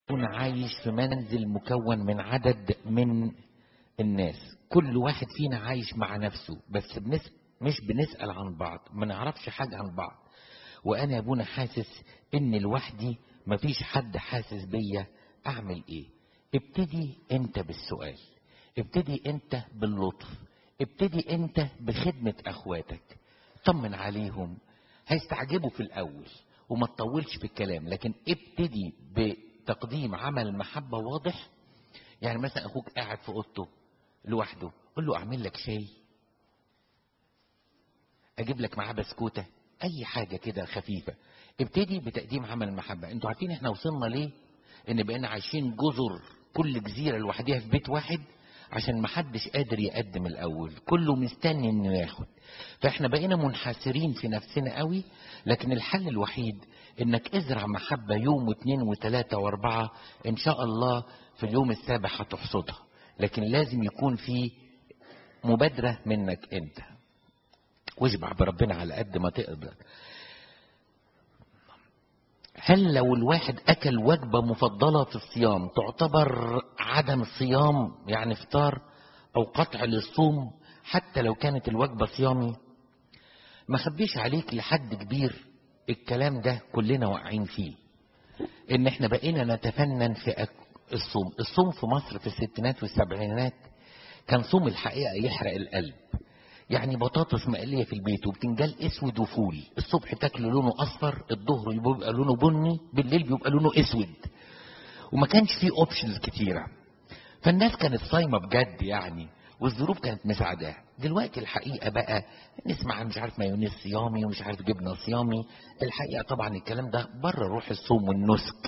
يكون عايش في منزل مكون من عدد من الناس كل واحد فينا عايش مع نفسه بس بنس... مش بنسأل عن بعض ما نعرفش حاجة عن بعض وانا يا ابونا حاسس ان لوحدي مفيش حد حاسس بيا اعمل ايه ابتدي انت بالسؤال ابتدي انت باللطف ابتدي انت بخدمة اخواتك طمن عليهم هيستعجبوا في الاول وما تطولش في الكلام لكن ابتدي بتقديم عمل محبة واضح يعني مثلا اخوك قاعد في اوضته لوحده قول له اعمل لك شاي اجيب لك معاه بسكوته اي حاجه كده خفيفه ابتدي بتقديم عمل المحبه انتوا عارفين احنا وصلنا ليه ان بقينا عايشين جزر كل جزيره لوحدها في بيت واحد عشان محدش قادر يقدم الاول كله مستني انه ياخد فاحنا بقينا منحسرين في نفسنا قوي لكن الحل الوحيد انك ازرع محبه يوم واثنين وثلاثه واربعه ان شاء الله في اليوم السابع هتحصدها لكن لازم يكون في مبادره منك انت واشبع بربنا على قد ما تقدر هل لو الواحد اكل وجبه مفضله في الصيام تعتبر عدم صيام يعني فطار او قطع للصوم حتى لو كانت الوجبه صيامي ما خبيش عليك لحد كبير الكلام ده كلنا واقعين فيه ان احنا بقينا نتفنن في أك... الصوم الصوم في مصر في الستينات والسبعينات كان صوم الحقيقه يحرق القلب يعني بطاطس مقليه في البيت وبتنجان اسود وفول الصبح تاكل لونه اصفر الظهر بيبقى لونه بني بالليل بيبقى لونه اسود وما كانش فيه اوبشنز كتيره فالناس كانت صايمه بجد يعني والظروف كانت مساعداها دلوقتي الحقيقه بقى نسمع مش عارف مايونيز صيامي ومش عارف جبنه صيامي الحقيقه طبعا الكلام ده بره روح الصوم والنسك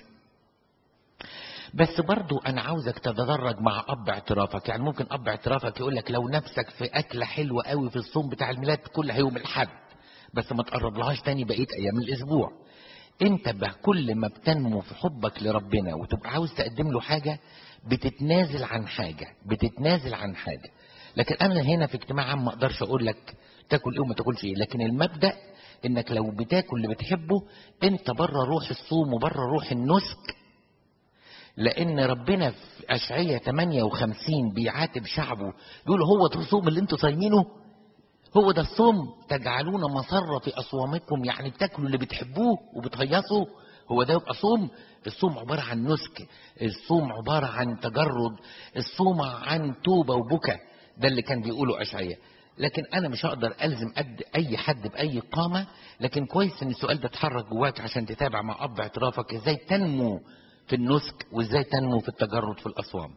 بس برضو انا عاوزك تتدرج مع اب اعترافك يعني ممكن اب اعترافك يقول لك لو نفسك في اكله حلوه قوي في الصوم بتاع الميلاد كل يوم الاحد بس ما تقرب لهاش تاني بقيه ايام الاسبوع انت بقى كل ما بتنمو في حبك لربنا وتبقى عاوز تقدم له حاجه بتتنازل عن حاجه بتتنازل عن حاجه لكن انا هنا في اجتماع عام ما اقدرش اقول لك تاكل ايه وما تاكلش ايه لكن المبدا انك لو بتاكل اللي بتحبه انت بره روح الصوم وبره روح النسك لان ربنا في اشعياء 58 بيعاتب شعبه يقول هو ده الصوم اللي انتوا صايمينه هو ده الصوم تجعلون مصر في اصوامكم يعني بتاكلوا اللي بتحبوه وبتهيصوا هو ده يبقى صوم الصوم عبارة عن نسك الصوم عبارة عن تجرد الصوم عن توبة وبكى ده اللي كان بيقوله أشعياء لكن أنا مش هقدر ألزم قد أي حد بأي قامة لكن كويس إن السؤال ده اتحرك جواك عشان تتابع مع أب اعترافك إزاي تنمو في النسك وإزاي تنمو في التجرد في الأصوام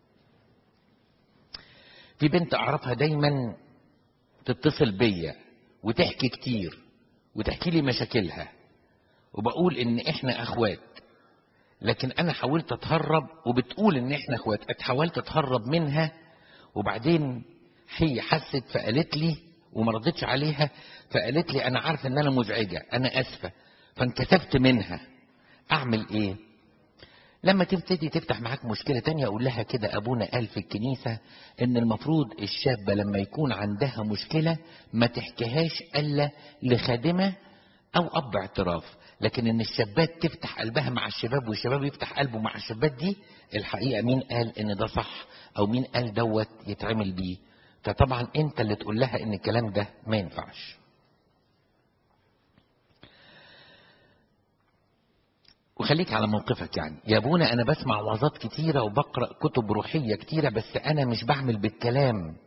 في بنت أعرفها دايما تتصل بيا وتحكي كتير وتحكي لي مشاكلها وبقول ان احنا اخوات لكن انا حاولت اتهرب وبتقول ان احنا اخوات حاولت اتهرب منها وبعدين هي حست فقالت لي وما ردتش عليها فقالت لي انا عارفه ان انا مزعجه انا اسفه فانكسفت منها اعمل ايه لما تبتدي تفتح معاك مشكله تانية اقول لها كده ابونا قال في الكنيسه ان المفروض الشابه لما يكون عندها مشكله ما تحكيهاش الا لخادمه او اب اعتراف لكن ان الشابات تفتح قلبها مع الشباب والشباب يفتح قلبه مع الشابات دي الحقيقه مين قال ان ده صح او مين قال دوت يتعمل بيه فطبعا انت اللي تقول لها ان الكلام ده ما ينفعش وخليك على موقفك يعني يا ابونا انا بسمع وعظات كتيره وبقرا كتب روحيه كتيره بس انا مش بعمل بالكلام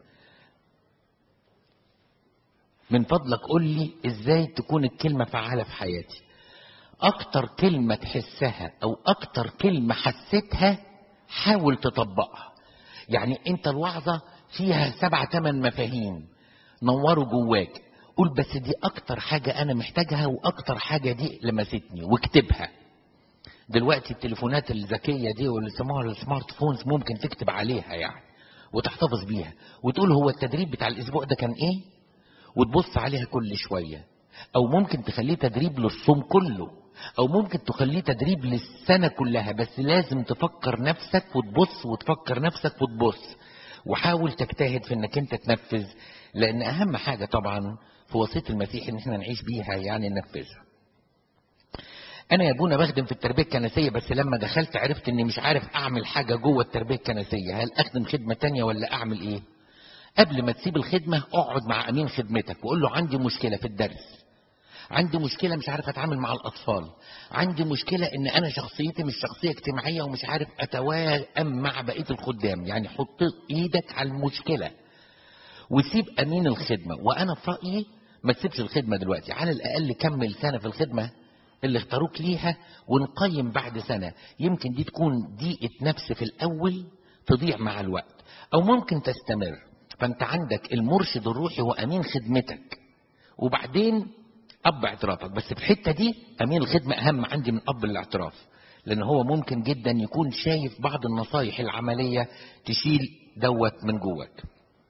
من فضلك قول لي ازاي تكون الكلمه فعاله في حياتي اكتر كلمه تحسها او اكتر كلمه حسيتها حاول تطبقها يعني انت الوعظه فيها سبع ثمان مفاهيم نوروا جواك قول بس دي اكتر حاجه انا محتاجها واكتر حاجه دي لمستني واكتبها دلوقتي التليفونات الذكيه دي واللي يسموها السمارت فونز ممكن تكتب عليها يعني وتحتفظ بيها وتقول هو التدريب بتاع الاسبوع ده كان ايه وتبص عليها كل شويه او ممكن تخليه تدريب للصوم كله او ممكن تخليه تدريب للسنه كلها بس لازم تفكر نفسك وتبص وتفكر نفسك وتبص وحاول تجتهد في انك انت تنفذ لان اهم حاجه طبعا في وصيه المسيح ان احنا نعيش بيها يعني ننفذها انا يا ابونا بخدم في التربيه الكنسيه بس لما دخلت عرفت اني مش عارف اعمل حاجه جوه التربيه الكنسيه هل اخدم خدمه تانية ولا اعمل ايه قبل ما تسيب الخدمه اقعد مع امين خدمتك وقول له عندي مشكله في الدرس عندي مشكله مش عارف اتعامل مع الاطفال عندي مشكله ان انا شخصيتي مش شخصيه اجتماعيه ومش عارف اتوائم مع بقيه الخدام يعني حط ايدك على المشكله وسيب امين الخدمه وانا في رايي ما تسيبش الخدمه دلوقتي على الاقل كمل سنه في الخدمه اللي اختاروك ليها ونقيم بعد سنه يمكن دي تكون ضيقه نفس في الاول تضيع مع الوقت او ممكن تستمر فانت عندك المرشد الروحي هو امين خدمتك وبعدين اب اعترافك بس في الحته دي امين الخدمه اهم عندي من اب الاعتراف لان هو ممكن جدا يكون شايف بعض النصايح العمليه تشيل دوت من جواك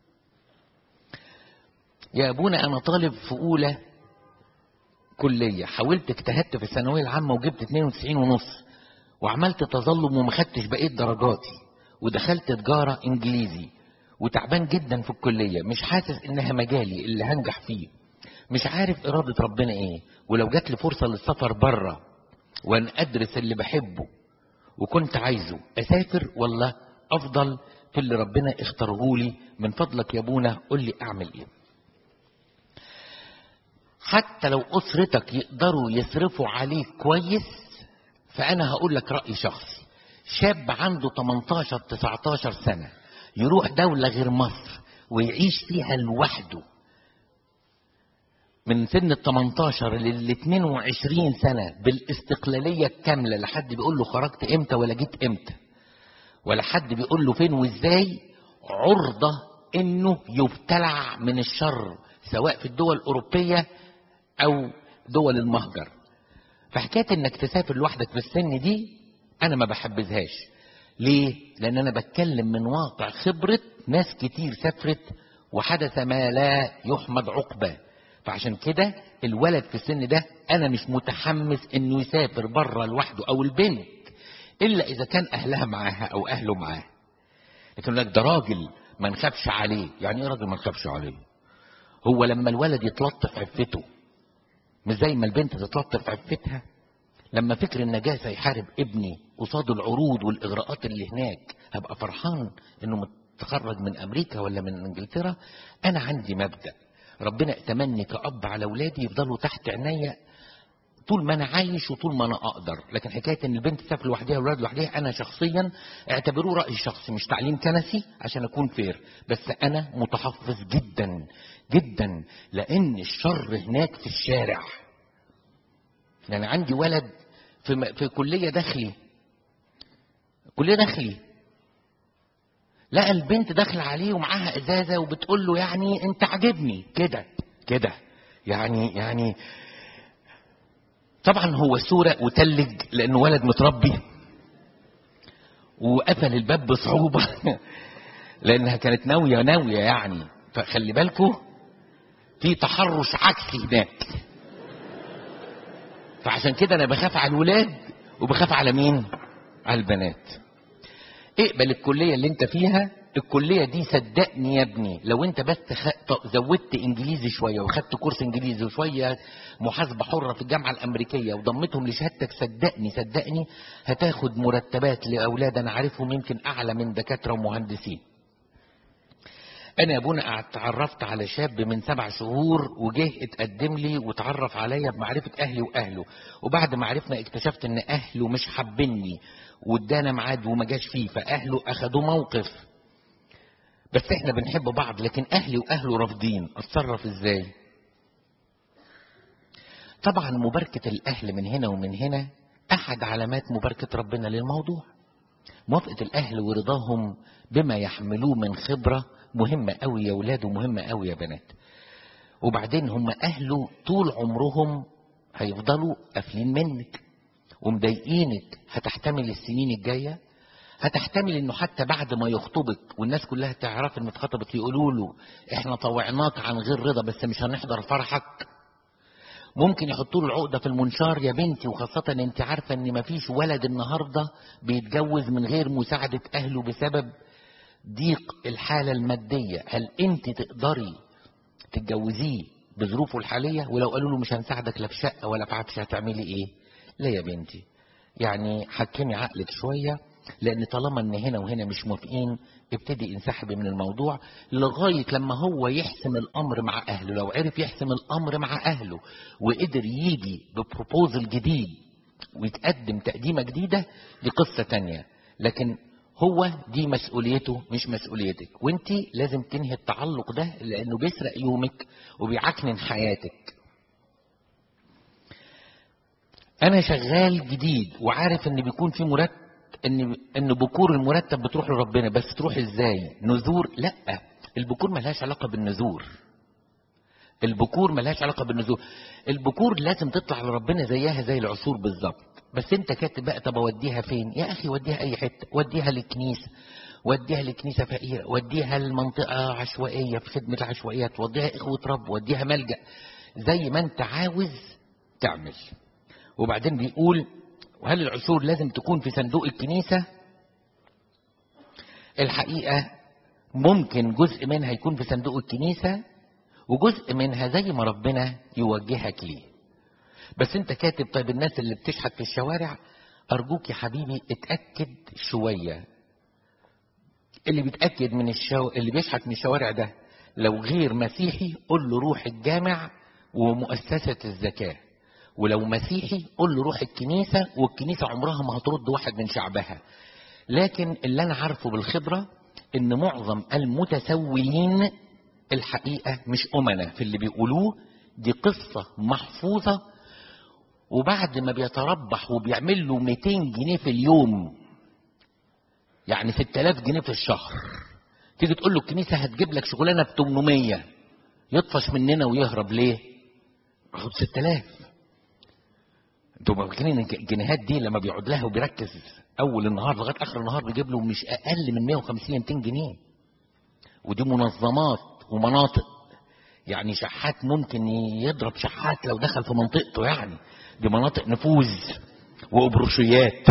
يا ابونا انا طالب في اولى كليه حاولت اجتهدت في الثانويه العامه وجبت 92 ونص وعملت تظلم وما خدتش بقيه درجاتي ودخلت تجاره انجليزي وتعبان جدا في الكليه مش حاسس انها مجالي اللي هنجح فيه مش عارف اراده ربنا ايه ولو جات لي فرصه للسفر بره وان ادرس اللي بحبه وكنت عايزه اسافر ولا افضل في اللي ربنا اختاره لي من فضلك يا ابونا قول لي اعمل ايه حتى لو اسرتك يقدروا يصرفوا عليك كويس فانا هقول لك راي شخصي شاب عنده 18 19 سنه يروح دوله غير مصر ويعيش فيها لوحده من سن ال 18 لل 22 سنه بالاستقلاليه الكامله لا حد بيقول له خرجت امتى ولا جيت امتى ولا حد بيقول له فين وازاي عرضه انه يبتلع من الشر سواء في الدول الاوروبيه او دول المهجر فحكايه انك تسافر لوحدك في السن دي انا ما بحبذهاش ليه لان انا بتكلم من واقع خبره ناس كتير سافرت وحدث ما لا يحمد عقباه فعشان كده الولد في السن ده انا مش متحمس انه يسافر بره لوحده او البنت الا اذا كان اهلها معاها او اهله معاه لكن لك ده راجل ما نخافش عليه يعني ايه راجل ما نخافش عليه هو لما الولد يتلطف عفته مش زي ما البنت تتلطف عفتها لما فكر النجاسة يحارب ابني قصاد العروض والإغراءات اللي هناك هبقى فرحان إنه متخرج من أمريكا ولا من إنجلترا أنا عندي مبدأ ربنا ائتمني كأب على أولادي يفضلوا تحت عينيا طول ما أنا عايش وطول ما أنا أقدر لكن حكاية إن البنت تسافر لوحدها والولاد لوحدها أنا شخصيا اعتبروه رأي شخصي مش تعليم كنسي عشان أكون فير بس أنا متحفظ جدا جدا لأن الشر هناك في الشارع يعني عندي ولد في في كليه داخلي كليه داخلي لقى البنت داخله عليه ومعاها ازازه وبتقول له يعني انت عاجبني كده كده يعني يعني طبعا هو سورق وتلج لانه ولد متربي وقفل الباب بصعوبه لانها كانت ناويه ناويه يعني فخلي بالكم في تحرش عكسي هناك فعشان كده انا بخاف على الولاد وبخاف على مين على البنات اقبل الكليه اللي انت فيها الكليه دي صدقني يا ابني لو انت بس زودت انجليزي شويه وخدت كورس انجليزي وشويه محاسبه حره في الجامعه الامريكيه وضمتهم لشهادتك صدقني صدقني هتاخد مرتبات لاولاد انا عارفهم يمكن اعلى من دكاتره ومهندسين انا يا ابونا اتعرفت على شاب من سبع شهور وجه اتقدم لي وتعرف عليا بمعرفه اهلي واهله وبعد ما عرفنا اكتشفت ان اهله مش حابيني وادانا ميعاد وما جاش فيه فاهله اخدوا موقف بس احنا بنحب بعض لكن اهلي واهله رافضين اتصرف ازاي طبعا مباركه الاهل من هنا ومن هنا احد علامات مباركه ربنا للموضوع موافقه الاهل ورضاهم بما يحملوه من خبره مهمة قوي يا ولاد ومهمة قوي يا بنات وبعدين هم أهله طول عمرهم هيفضلوا قافلين منك ومضايقينك هتحتمل السنين الجاية هتحتمل انه حتى بعد ما يخطبك والناس كلها تعرف انه اتخطبت يقولوا له احنا طوعناك عن غير رضا بس مش هنحضر فرحك ممكن يحطوا له العقده في المنشار يا بنتي وخاصه ان انت عارفه ان مفيش ولد النهارده بيتجوز من غير مساعده اهله بسبب ضيق الحالة المادية هل انت تقدري تتجوزيه بظروفه الحالية ولو قالوا له مش هنساعدك لا في شقة ولا في عفش هتعملي ايه لا يا بنتي يعني حكمي عقلك شوية لأن طالما إن هنا وهنا مش موافقين ابتدي انسحبي من الموضوع لغاية لما هو يحسم الأمر مع أهله لو عرف يحسم الأمر مع أهله وقدر يجي ببروبوزل جديد ويتقدم تقديمة جديدة دي قصة تانية لكن هو دي مسؤوليته مش مسؤوليتك وانت لازم تنهي التعلق ده لانه بيسرق يومك وبيعكنن حياتك انا شغال جديد وعارف ان بيكون في مرتب ان ان بكور المرتب بتروح لربنا بس تروح ازاي نذور لا البكور ملهاش علاقه بالنذور البكور ملهاش علاقه بالنذور البكور لازم تطلع لربنا زيها زي العصور بالظبط بس انت كاتب بقى طب اوديها فين يا اخي وديها اي حته وديها للكنيسه وديها لكنيسه فقيره وديها لمنطقه عشوائيه في خدمه العشوائيات وديها اخوه رب وديها ملجا زي ما انت عاوز تعمل وبعدين بيقول وهل العشور لازم تكون في صندوق الكنيسه الحقيقه ممكن جزء منها يكون في صندوق الكنيسه وجزء منها زي ما ربنا يوجهك ليه بس انت كاتب طيب الناس اللي بتشحت في الشوارع ارجوك يا حبيبي اتاكد شويه اللي بيتاكد من الشو... اللي بيشحت من الشوارع ده لو غير مسيحي قول له روح الجامع ومؤسسه الزكاه ولو مسيحي قول له روح الكنيسه والكنيسه عمرها ما هترد واحد من شعبها لكن اللي انا عارفه بالخبره ان معظم المتسولين الحقيقه مش امنه في اللي بيقولوه دي قصه محفوظه وبعد ما بيتربح وبيعمل له 200 جنيه في اليوم يعني 6000 جنيه في الشهر تيجي تقول له الكنيسه هتجيب لك شغلانه ب 800 يطفش مننا ويهرب ليه؟ خد 6000 انتوا فاكرين الجنيهات دي لما بيقعد لها وبيركز اول النهار لغايه اخر النهار بيجيب له مش اقل من 150 200 جنيه ودي منظمات ومناطق يعني شحات ممكن يضرب شحات لو دخل في منطقته يعني دي مناطق نفوذ وابروشيات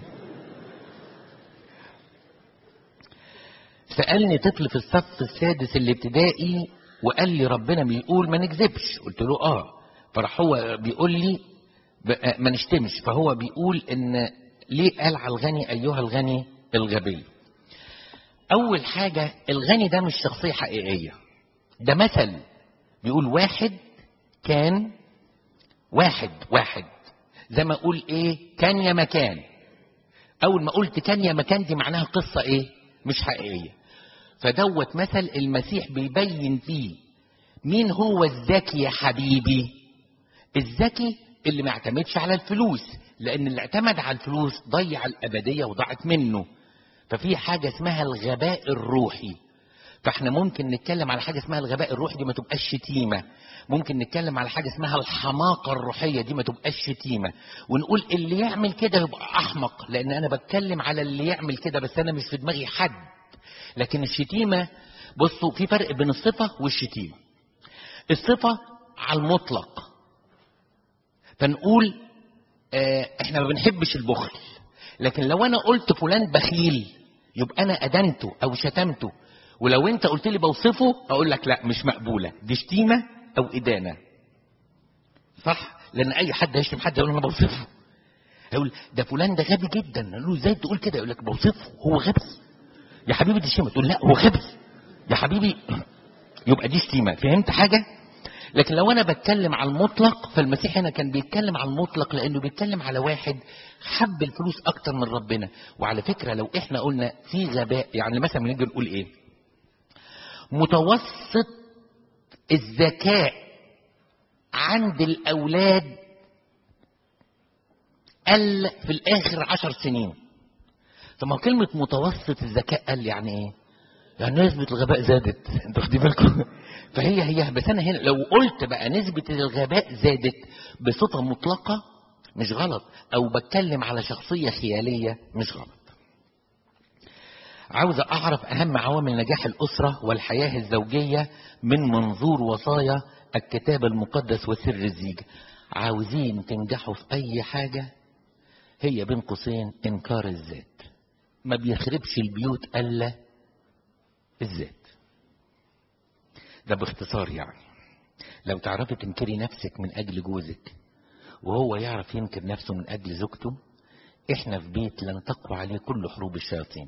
سالني طفل في الصف السادس الابتدائي وقال لي ربنا بيقول ما نكذبش قلت له اه فراح هو بيقول لي ما نشتمش فهو بيقول ان ليه قال على الغني ايها الغني الغبي اول حاجه الغني ده مش شخصيه حقيقيه ده مثل بيقول واحد كان واحد واحد زي ما اقول ايه كان يا مكان اول ما قلت كان يا مكان دي معناها قصة ايه مش حقيقية فدوت مثل المسيح بيبين فيه مين هو الذكي يا حبيبي الذكي اللي ما اعتمدش على الفلوس لان اللي اعتمد على الفلوس ضيع الابدية وضاعت منه ففي حاجة اسمها الغباء الروحي فاحنا ممكن نتكلم على حاجه اسمها الغباء الروحي دي ما تبقاش شتيمه ممكن نتكلم على حاجه اسمها الحماقه الروحيه دي ما تبقاش شتيمه ونقول اللي يعمل كده يبقى احمق لان انا بتكلم على اللي يعمل كده بس انا مش في دماغي حد لكن الشتيمه بصوا في فرق بين الصفه والشتيمه الصفه على المطلق فنقول اه احنا ما بنحبش البخل لكن لو انا قلت فلان بخيل يبقى انا ادنته او شتمته ولو انت قلت لي بوصفه اقول لك لا مش مقبوله دي شتيمه او ادانه صح لان اي حد هيشتم حد يقول انا بوصفه يقول ده فلان ده غبي جدا اقول له ازاي تقول كده يقول لك بوصفه هو غبي يا حبيبي دي شتيمه تقول لا هو غبي يا حبيبي يبقى دي شتيمه فهمت حاجه لكن لو انا بتكلم على المطلق فالمسيح هنا كان بيتكلم على المطلق لانه بيتكلم على واحد حب الفلوس اكتر من ربنا وعلى فكره لو احنا قلنا في غباء يعني مثلا بنيجي نقول ايه متوسط الذكاء عند الأولاد قل في الآخر عشر سنين طب ما كلمة متوسط الذكاء قل يعني إيه؟ يعني نسبة الغباء زادت انتوا واخدين بالكم فهي هي بس أنا هنا لو قلت بقى نسبة الغباء زادت بصفة مطلقة مش غلط أو بتكلم على شخصية خيالية مش غلط عاوز أعرف أهم عوامل نجاح الأسرة والحياة الزوجية من منظور وصايا الكتاب المقدس وسر الزيجة عاوزين تنجحوا في أي حاجة هي بين قوسين إنكار الذات ما بيخربش البيوت إلا الذات ده باختصار يعني لو تعرفي تنكري نفسك من أجل جوزك وهو يعرف ينكر نفسه من أجل زوجته احنا في بيت لن تقوى عليه كل حروب الشياطين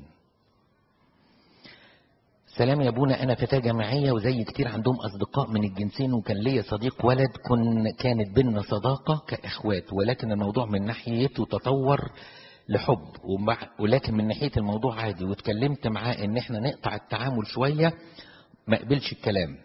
سلام يا ابونا انا فتاة جامعية وزي كتير عندهم اصدقاء من الجنسين وكان ليا صديق ولد كن كانت بيننا صداقة كاخوات ولكن الموضوع من ناحيته تطور لحب ومع ولكن من ناحية الموضوع عادي واتكلمت معاه ان احنا نقطع التعامل شوية ما قبلش الكلام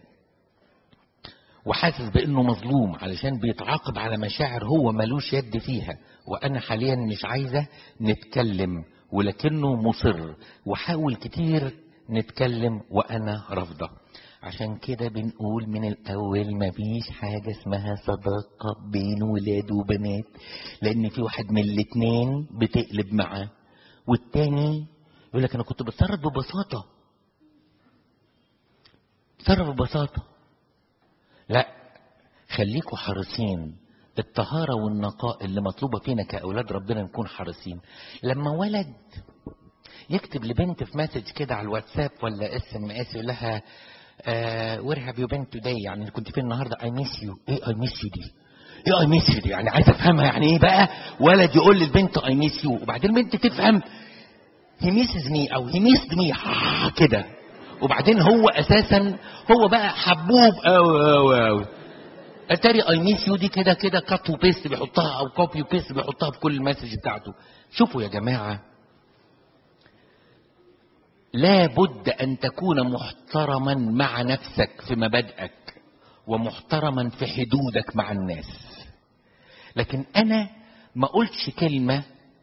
وحاسس بانه مظلوم علشان بيتعاقب على مشاعر هو ملوش يد فيها وانا حاليا مش عايزة نتكلم ولكنه مصر وحاول كتير نتكلم وانا رافضة عشان كده بنقول من الاول مفيش حاجة اسمها صداقة بين ولاد وبنات لان في واحد من الاتنين بتقلب معاه والتاني يقول لك انا كنت بتصرف ببساطة بتصرف ببساطة لا خليكوا حريصين الطهارة والنقاء اللي مطلوبة فينا كأولاد ربنا نكون حريصين لما ولد يكتب لبنت في مسج كده على الواتساب ولا اس ام اس يقول لها وير هاف يو بين توداي يعني كنت فين النهارده اي ميس يو ايه اي ميس يو دي ايه اي ميس يو دي يعني عايز افهمها يعني ايه بقى ولد يقول للبنت اي ميس يو وبعدين البنت تفهم هي ميسز مي او هي ميسد مي كده وبعدين هو اساسا هو بقى حبوب قوي قوي قوي اتاري اي ميس يو دي كده كده كات وبيست بيحطها او كوبي وبيست بيحطها في كل المسج بتاعته شوفوا يا جماعه لا بد ان تكون محترما مع نفسك في مبادئك ومحترما في حدودك مع الناس لكن انا ما قلتش كلمه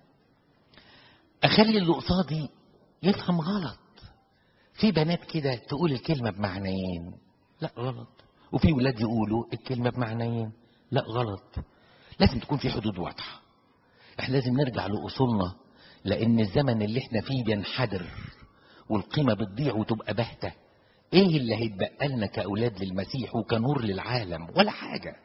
اخلي اللي قصادي يفهم غلط في بنات كده تقول الكلمه بمعنيين لا غلط وفي ولاد يقولوا الكلمه بمعنيين لا غلط لازم تكون في حدود واضحه احنا لازم نرجع لاصولنا لان الزمن اللي احنا فيه بينحدر والقيمة بتضيع وتبقى باهتة ايه اللي هيتبقى لنا كأولاد للمسيح وكنور للعالم ولا حاجة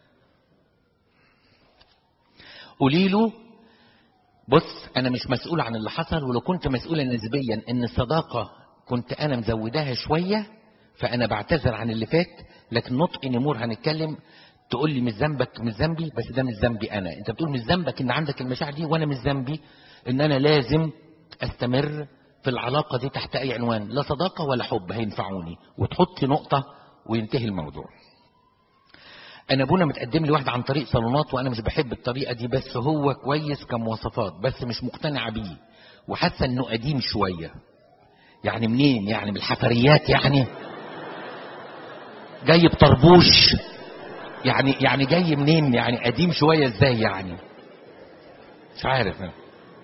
قولي له بص انا مش مسؤول عن اللي حصل ولو كنت مسؤولا نسبيا ان الصداقة كنت انا مزوداها شوية فانا بعتذر عن اللي فات لكن نطق نمور هنتكلم تقول لي مش ذنبك مش ذنبي بس ده مش ذنبي انا انت بتقول مش ذنبك ان عندك المشاعر دي وانا مش ذنبي ان انا لازم استمر في العلاقة دي تحت أي عنوان لا صداقة ولا حب هينفعوني وتحطي نقطة وينتهي الموضوع أنا أبونا متقدم لي واحد عن طريق صالونات وأنا مش بحب الطريقة دي بس هو كويس كمواصفات بس مش مقتنعة بيه وحاسة إنه قديم شوية يعني منين يعني من الحفريات يعني جاي بطربوش يعني يعني جاي منين يعني قديم شوية ازاي يعني مش عارف أنا.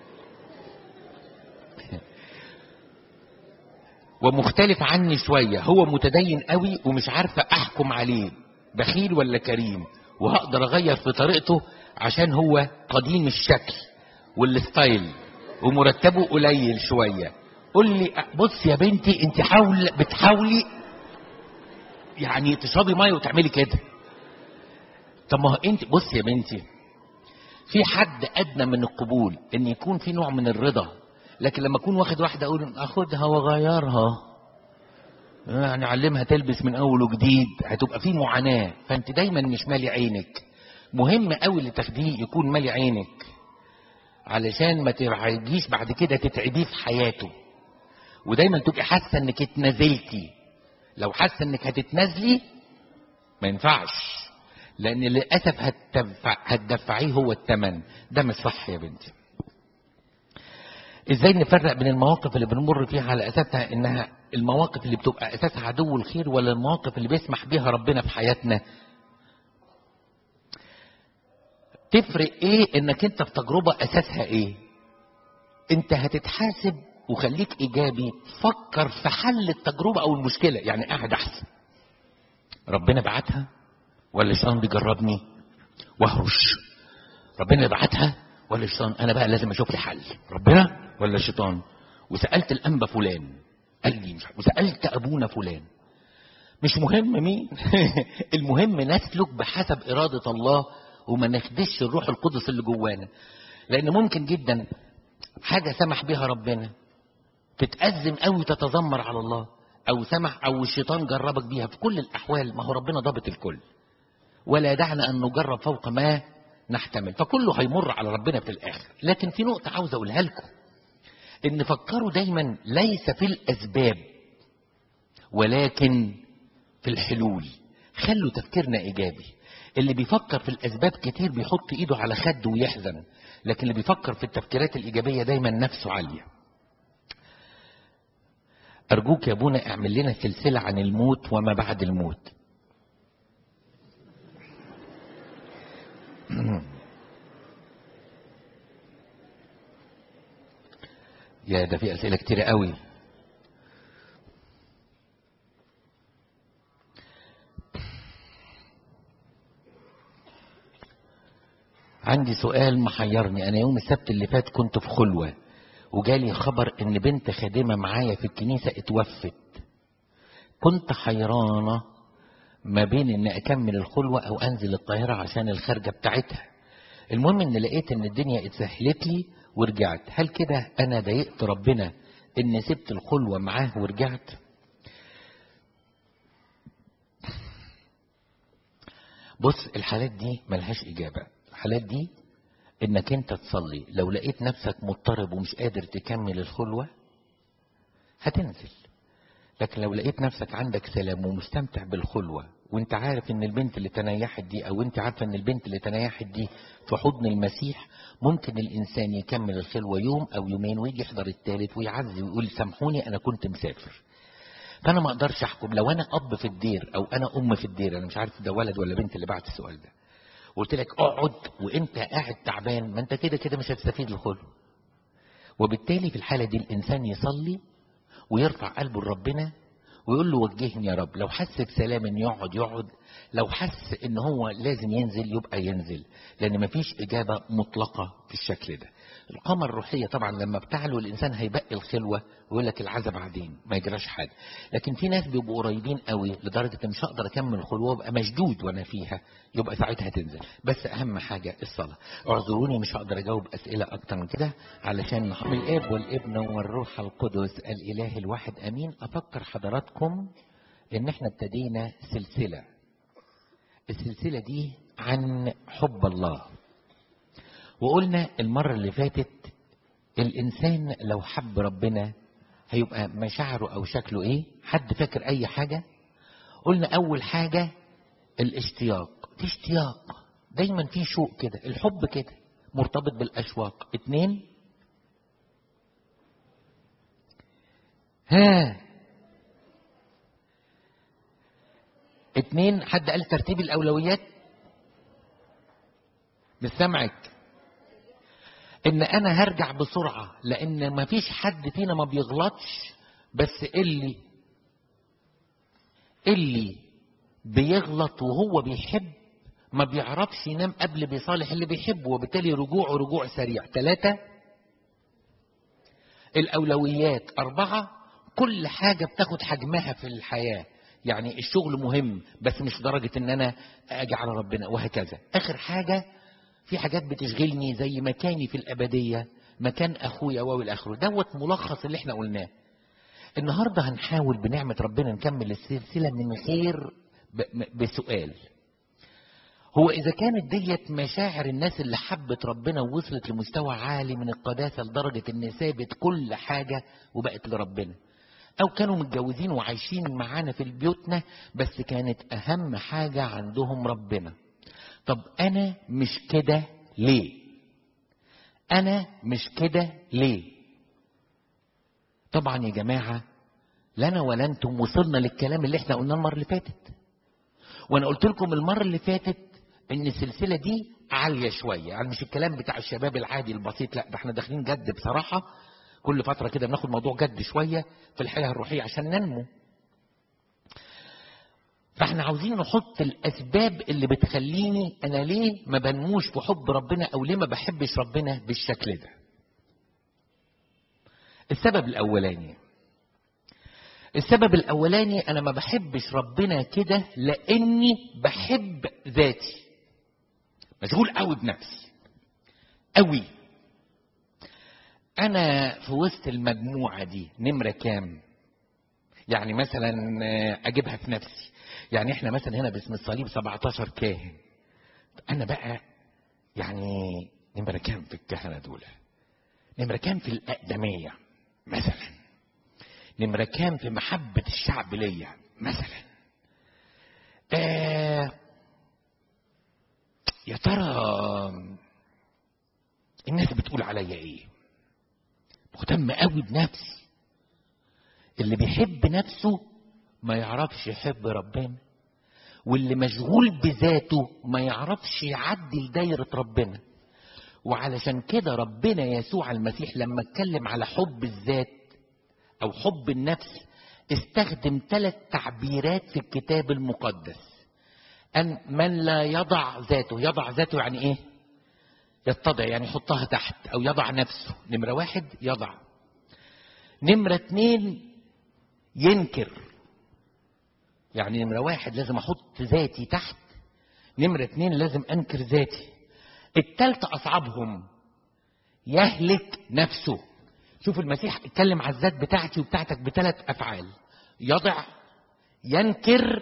ومختلف عني شوية هو متدين قوي ومش عارفة احكم عليه بخيل ولا كريم وهقدر اغير في طريقته عشان هو قديم الشكل والستايل ومرتبه قليل شوية قول لي بص يا بنتي انت حاول بتحاولي يعني تشربي ميه وتعملي كده طب ما هو انت بص يا بنتي في حد ادنى من القبول ان يكون في نوع من الرضا لكن لما اكون واخد واحده اقول اخدها واغيرها يعني اعلمها تلبس من اول وجديد هتبقى في معاناه فانت دايما مش مالي عينك مهم قوي اللي تاخديه يكون مالي عينك علشان ما ترعبيش بعد كده تتعبيه في حياته ودايما تبقي حاسه انك اتنازلتي لو حاسه انك هتتنازلي ما ينفعش لان للاسف هتدفع هتدفعيه هو الثمن ده مش صح يا بنتي ازاي نفرق بين المواقف اللي بنمر فيها على اساسها انها المواقف اللي بتبقى اساسها عدو الخير ولا المواقف اللي بيسمح بيها ربنا في حياتنا تفرق ايه انك انت في تجربة اساسها ايه انت هتتحاسب وخليك ايجابي فكر في حل التجربة او المشكلة يعني قاعد احسن ربنا بعتها ولا الشيطان بيجربني واهرش ربنا بعتها ولا الشيطان انا بقى لازم اشوف لي حل ربنا ولا الشيطان وسالت الانبا فلان قال لي مش وسالت ابونا فلان مش مهم مين المهم نسلك بحسب اراده الله وما نخدش الروح القدس اللي جوانا لان ممكن جدا حاجه سمح بها ربنا تتأزم قوي تتذمر على الله او سمح او الشيطان جربك بيها في كل الاحوال ما هو ربنا ضابط الكل ولا دعنا ان نجرب فوق ما نحتمل فكله هيمر على ربنا في الاخر لكن في نقطه عاوز اقولها لكم ان فكروا دايما ليس في الاسباب ولكن في الحلول خلوا تفكيرنا ايجابي اللي بيفكر في الاسباب كتير بيحط ايده على خده ويحزن لكن اللي بيفكر في التفكيرات الايجابيه دايما نفسه عاليه ارجوك يا ابونا اعمل لنا سلسله عن الموت وما بعد الموت يا ده في اسئله كتيره قوي عندي سؤال محيرني انا يوم السبت اللي فات كنت في خلوه وجالي خبر ان بنت خادمه معايا في الكنيسه اتوفت كنت حيرانه ما بين ان اكمل الخلوه او انزل القاهره عشان الخارجه بتاعتها المهم ان لقيت ان الدنيا اتسهلت لي ورجعت هل كده انا ضايقت ربنا ان سبت الخلوه معاه ورجعت بص الحالات دي ملهاش اجابه الحالات دي انك انت تصلي لو لقيت نفسك مضطرب ومش قادر تكمل الخلوه هتنزل لكن لو لقيت نفسك عندك سلام ومستمتع بالخلوه وانت عارف ان البنت اللي تنيحت دي او انت عارفه ان البنت اللي تنيحت دي في حضن المسيح ممكن الانسان يكمل الخلوه يوم او يومين ويجي يحضر الثالث ويعزي ويقول سامحوني انا كنت مسافر فانا ما اقدرش احكم لو انا اب في الدير او انا ام في الدير انا مش عارف ده ولد ولا بنت اللي بعت السؤال ده قلت لك اقعد وانت قاعد تعبان ما انت كده كده مش هتستفيد الخلو وبالتالي في الحاله دي الانسان يصلي ويرفع قلبه لربنا ويقول له وجهني يا رب لو حس بسلام ان يقعد يقعد لو حس ان هو لازم ينزل يبقى ينزل لان مفيش اجابه مطلقه في الشكل ده القامة الروحية طبعا لما بتعلو الإنسان هيبقي الخلوة ويقول لك العزا بعدين ما يجراش حاجة لكن في ناس بيبقوا قريبين قوي لدرجة إن مش هقدر أكمل الخلوة وأبقى مشدود وأنا فيها يبقى ساعتها تنزل بس أهم حاجة الصلاة اعذروني مش هقدر أجاوب أسئلة أكتر من كده علشان نحب الآب والابن والروح القدس الإله الواحد أمين أفكر حضراتكم إن إحنا ابتدينا سلسلة السلسلة دي عن حب الله وقلنا المرة اللي فاتت الإنسان لو حب ربنا هيبقى مشاعره أو شكله إيه؟ حد فاكر أي حاجة؟ قلنا أول حاجة الاشتياق، في اشتياق دايما في شوق كده، الحب كده مرتبط بالأشواق. اتنين ها اتنين حد قال ترتيب الأولويات؟ مش سامعك ان انا هرجع بسرعة لان مفيش حد فينا ما بيغلطش بس اللي اللي بيغلط وهو بيحب ما بيعرفش ينام قبل بيصالح اللي بيحبه وبالتالي رجوعه رجوع سريع ثلاثة الأولويات أربعة كل حاجة بتاخد حجمها في الحياة يعني الشغل مهم بس مش درجة ان انا اجي على ربنا وهكذا اخر حاجة في حاجات بتشغلني زي مكاني في الأبدية مكان أخويا والى آخره دوت ملخص اللي احنا قلناه النهاردة هنحاول بنعمة ربنا نكمل السلسلة من غير بسؤال هو إذا كانت ديت مشاعر الناس اللي حبت ربنا ووصلت لمستوى عالي من القداسة لدرجة إن سابت كل حاجة وبقت لربنا أو كانوا متجوزين وعايشين معانا في بيوتنا بس كانت أهم حاجة عندهم ربنا طب انا مش كده ليه انا مش كده ليه طبعا يا جماعه لا انا ولا انتم وصلنا للكلام اللي احنا قلناه المره اللي فاتت وانا قلت لكم المره اللي فاتت ان السلسله دي عاليه شويه يعني مش الكلام بتاع الشباب العادي البسيط لا ده احنا داخلين جد بصراحه كل فتره كده بناخد موضوع جد شويه في الحياه الروحيه عشان ننمو فاحنا عاوزين نحط الاسباب اللي بتخليني انا ليه ما بنموش في حب ربنا او ليه ما بحبش ربنا بالشكل ده السبب الاولاني السبب الاولاني انا ما بحبش ربنا كده لاني بحب ذاتي مشغول قوي بنفسي قوي انا في وسط المجموعه دي نمره كام يعني مثلا اجيبها في نفسي يعني احنا مثلا هنا باسم الصليب 17 كاهن انا بقى يعني نمرة كام في الكهنة دول نمرة كام في الأقدمية مثلا نمرة كام في محبة الشعب ليا مثلا آه يا ترى الناس بتقول عليا ايه مهتم قوي بنفسي اللي بيحب نفسه ما يعرفش يحب ربنا واللي مشغول بذاته ما يعرفش يعدي لدايرة ربنا وعلشان كده ربنا يسوع المسيح لما اتكلم على حب الذات او حب النفس استخدم ثلاث تعبيرات في الكتاب المقدس ان من لا يضع ذاته يضع ذاته يعني ايه يتضع يعني يحطها تحت او يضع نفسه نمرة واحد يضع نمرة اتنين ينكر يعني نمرة واحد لازم احط ذاتي تحت نمرة اتنين لازم انكر ذاتي التالتة اصعبهم يهلك نفسه شوف المسيح اتكلم على الذات بتاعتي وبتاعتك بثلاث افعال يضع ينكر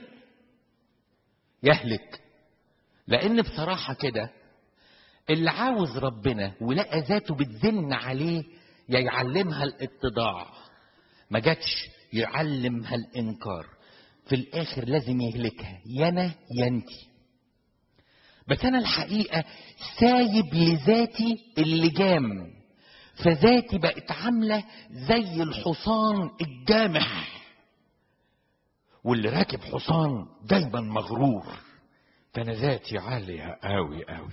يهلك لان بصراحه كده اللي عاوز ربنا ولقى ذاته بتزن عليه يا يعلمها الاتضاع ما جاتش يعلمها الانكار في الاخر لازم يهلكها يانا ينتي بس انا الحقيقه سايب لذاتي اللجام فذاتي بقت عامله زي الحصان الجامح واللي راكب حصان دايما مغرور فانا ذاتي عاليه قوي قوي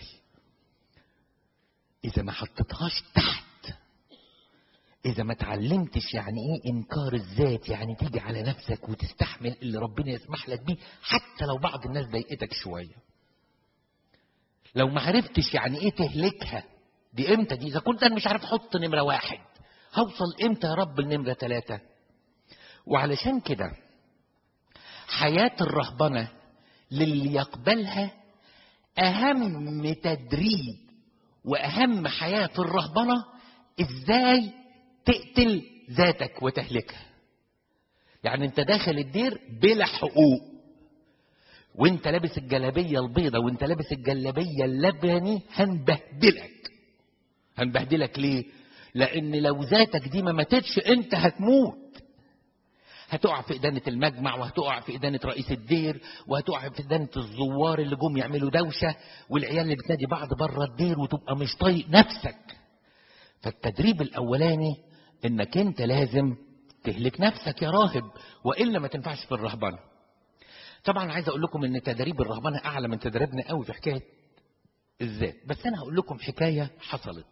اذا ما حطيتهاش تحت اذا ما اتعلمتش يعني ايه انكار الذات يعني تيجي على نفسك وتستحمل اللي ربنا يسمح لك بيه حتى لو بعض الناس ضايقتك شويه لو ما عرفتش يعني ايه تهلكها دي امتى دي اذا كنت انا مش عارف احط نمره واحد هوصل امتى يا رب لنمره ثلاثه وعلشان كده حياه الرهبنه للي يقبلها اهم تدريب واهم حياه الرهبنه ازاي تقتل ذاتك وتهلكها يعني انت داخل الدير بلا حقوق وانت لابس الجلابيه البيضة وانت لابس الجلابيه اللبني هنبهدلك هنبهدلك ليه لان لو ذاتك دي ما ماتتش انت هتموت هتقع في إدانة المجمع وهتقع في إدانة رئيس الدير وهتقع في إدانة الزوار اللي جم يعملوا دوشة والعيال اللي بتنادي بعض بره الدير وتبقى مش طايق نفسك فالتدريب الأولاني إنك أنت لازم تهلك نفسك يا راهب وإلا ما تنفعش في الرهبنة طبعا عايز أقول لكم إن تدريب الرهبنة أعلى من تدريبنا قوي في حكاية الذات بس أنا هقول لكم حكاية حصلت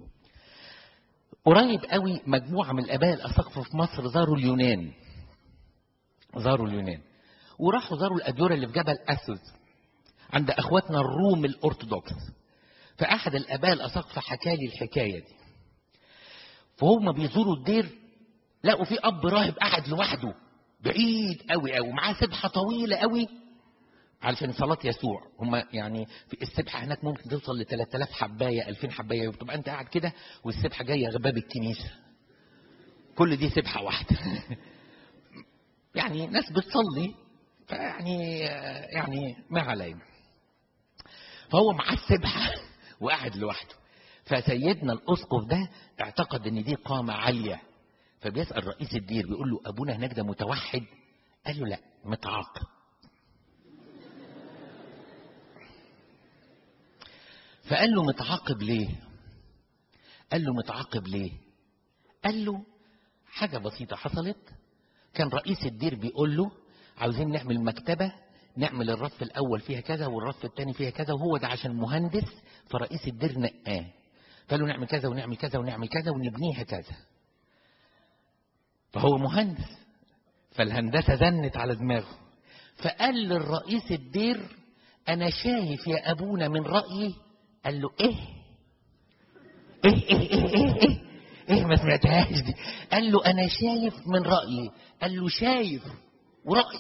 قريب قوي مجموعة من الآباء الأساقفة في مصر زاروا اليونان زاروا اليونان وراحوا زاروا الأديرة اللي في جبل أسوس عند أخواتنا الروم الأرثوذكس فأحد الآباء الأساقفة حكى لي الحكاية دي فهم بيزوروا الدير لقوا في أب راهب قاعد لوحده بعيد قوي قوي ومعاه سبحة طويلة قوي علشان صلاة يسوع هم يعني في السبحة هناك ممكن توصل ل 3000 حباية 2000 حباية وتبقى أنت قاعد كده والسبحة جاية باب الكنيسة كل دي سبحة واحدة يعني ناس بتصلي فيعني يعني ما علينا فهو معاه السبحة وقاعد لوحده فسيدنا الأسقف ده اعتقد ان دي قامة عالية فبيسأل رئيس الدير بيقول له أبونا هناك ده متوحد قال له لا متعاقب فقال له متعاقب ليه قال له متعاقب ليه قال له حاجة بسيطة حصلت كان رئيس الدير بيقول له عاوزين نعمل مكتبة نعمل الرف الأول فيها كذا والرف الثاني فيها كذا وهو ده عشان مهندس فرئيس الدير نقاه قال له نعمل كذا ونعمل كذا ونعمل كذا ونبنيها كذا فهو مهندس فالهندسة زنت على دماغه فقال للرئيس الدير أنا شايف يا أبونا من رأيي قال له إيه إيه إيه إيه إيه, إيه؟ ايه ما سمعتهاش دي قال له انا شايف من رايي قال له شايف وراي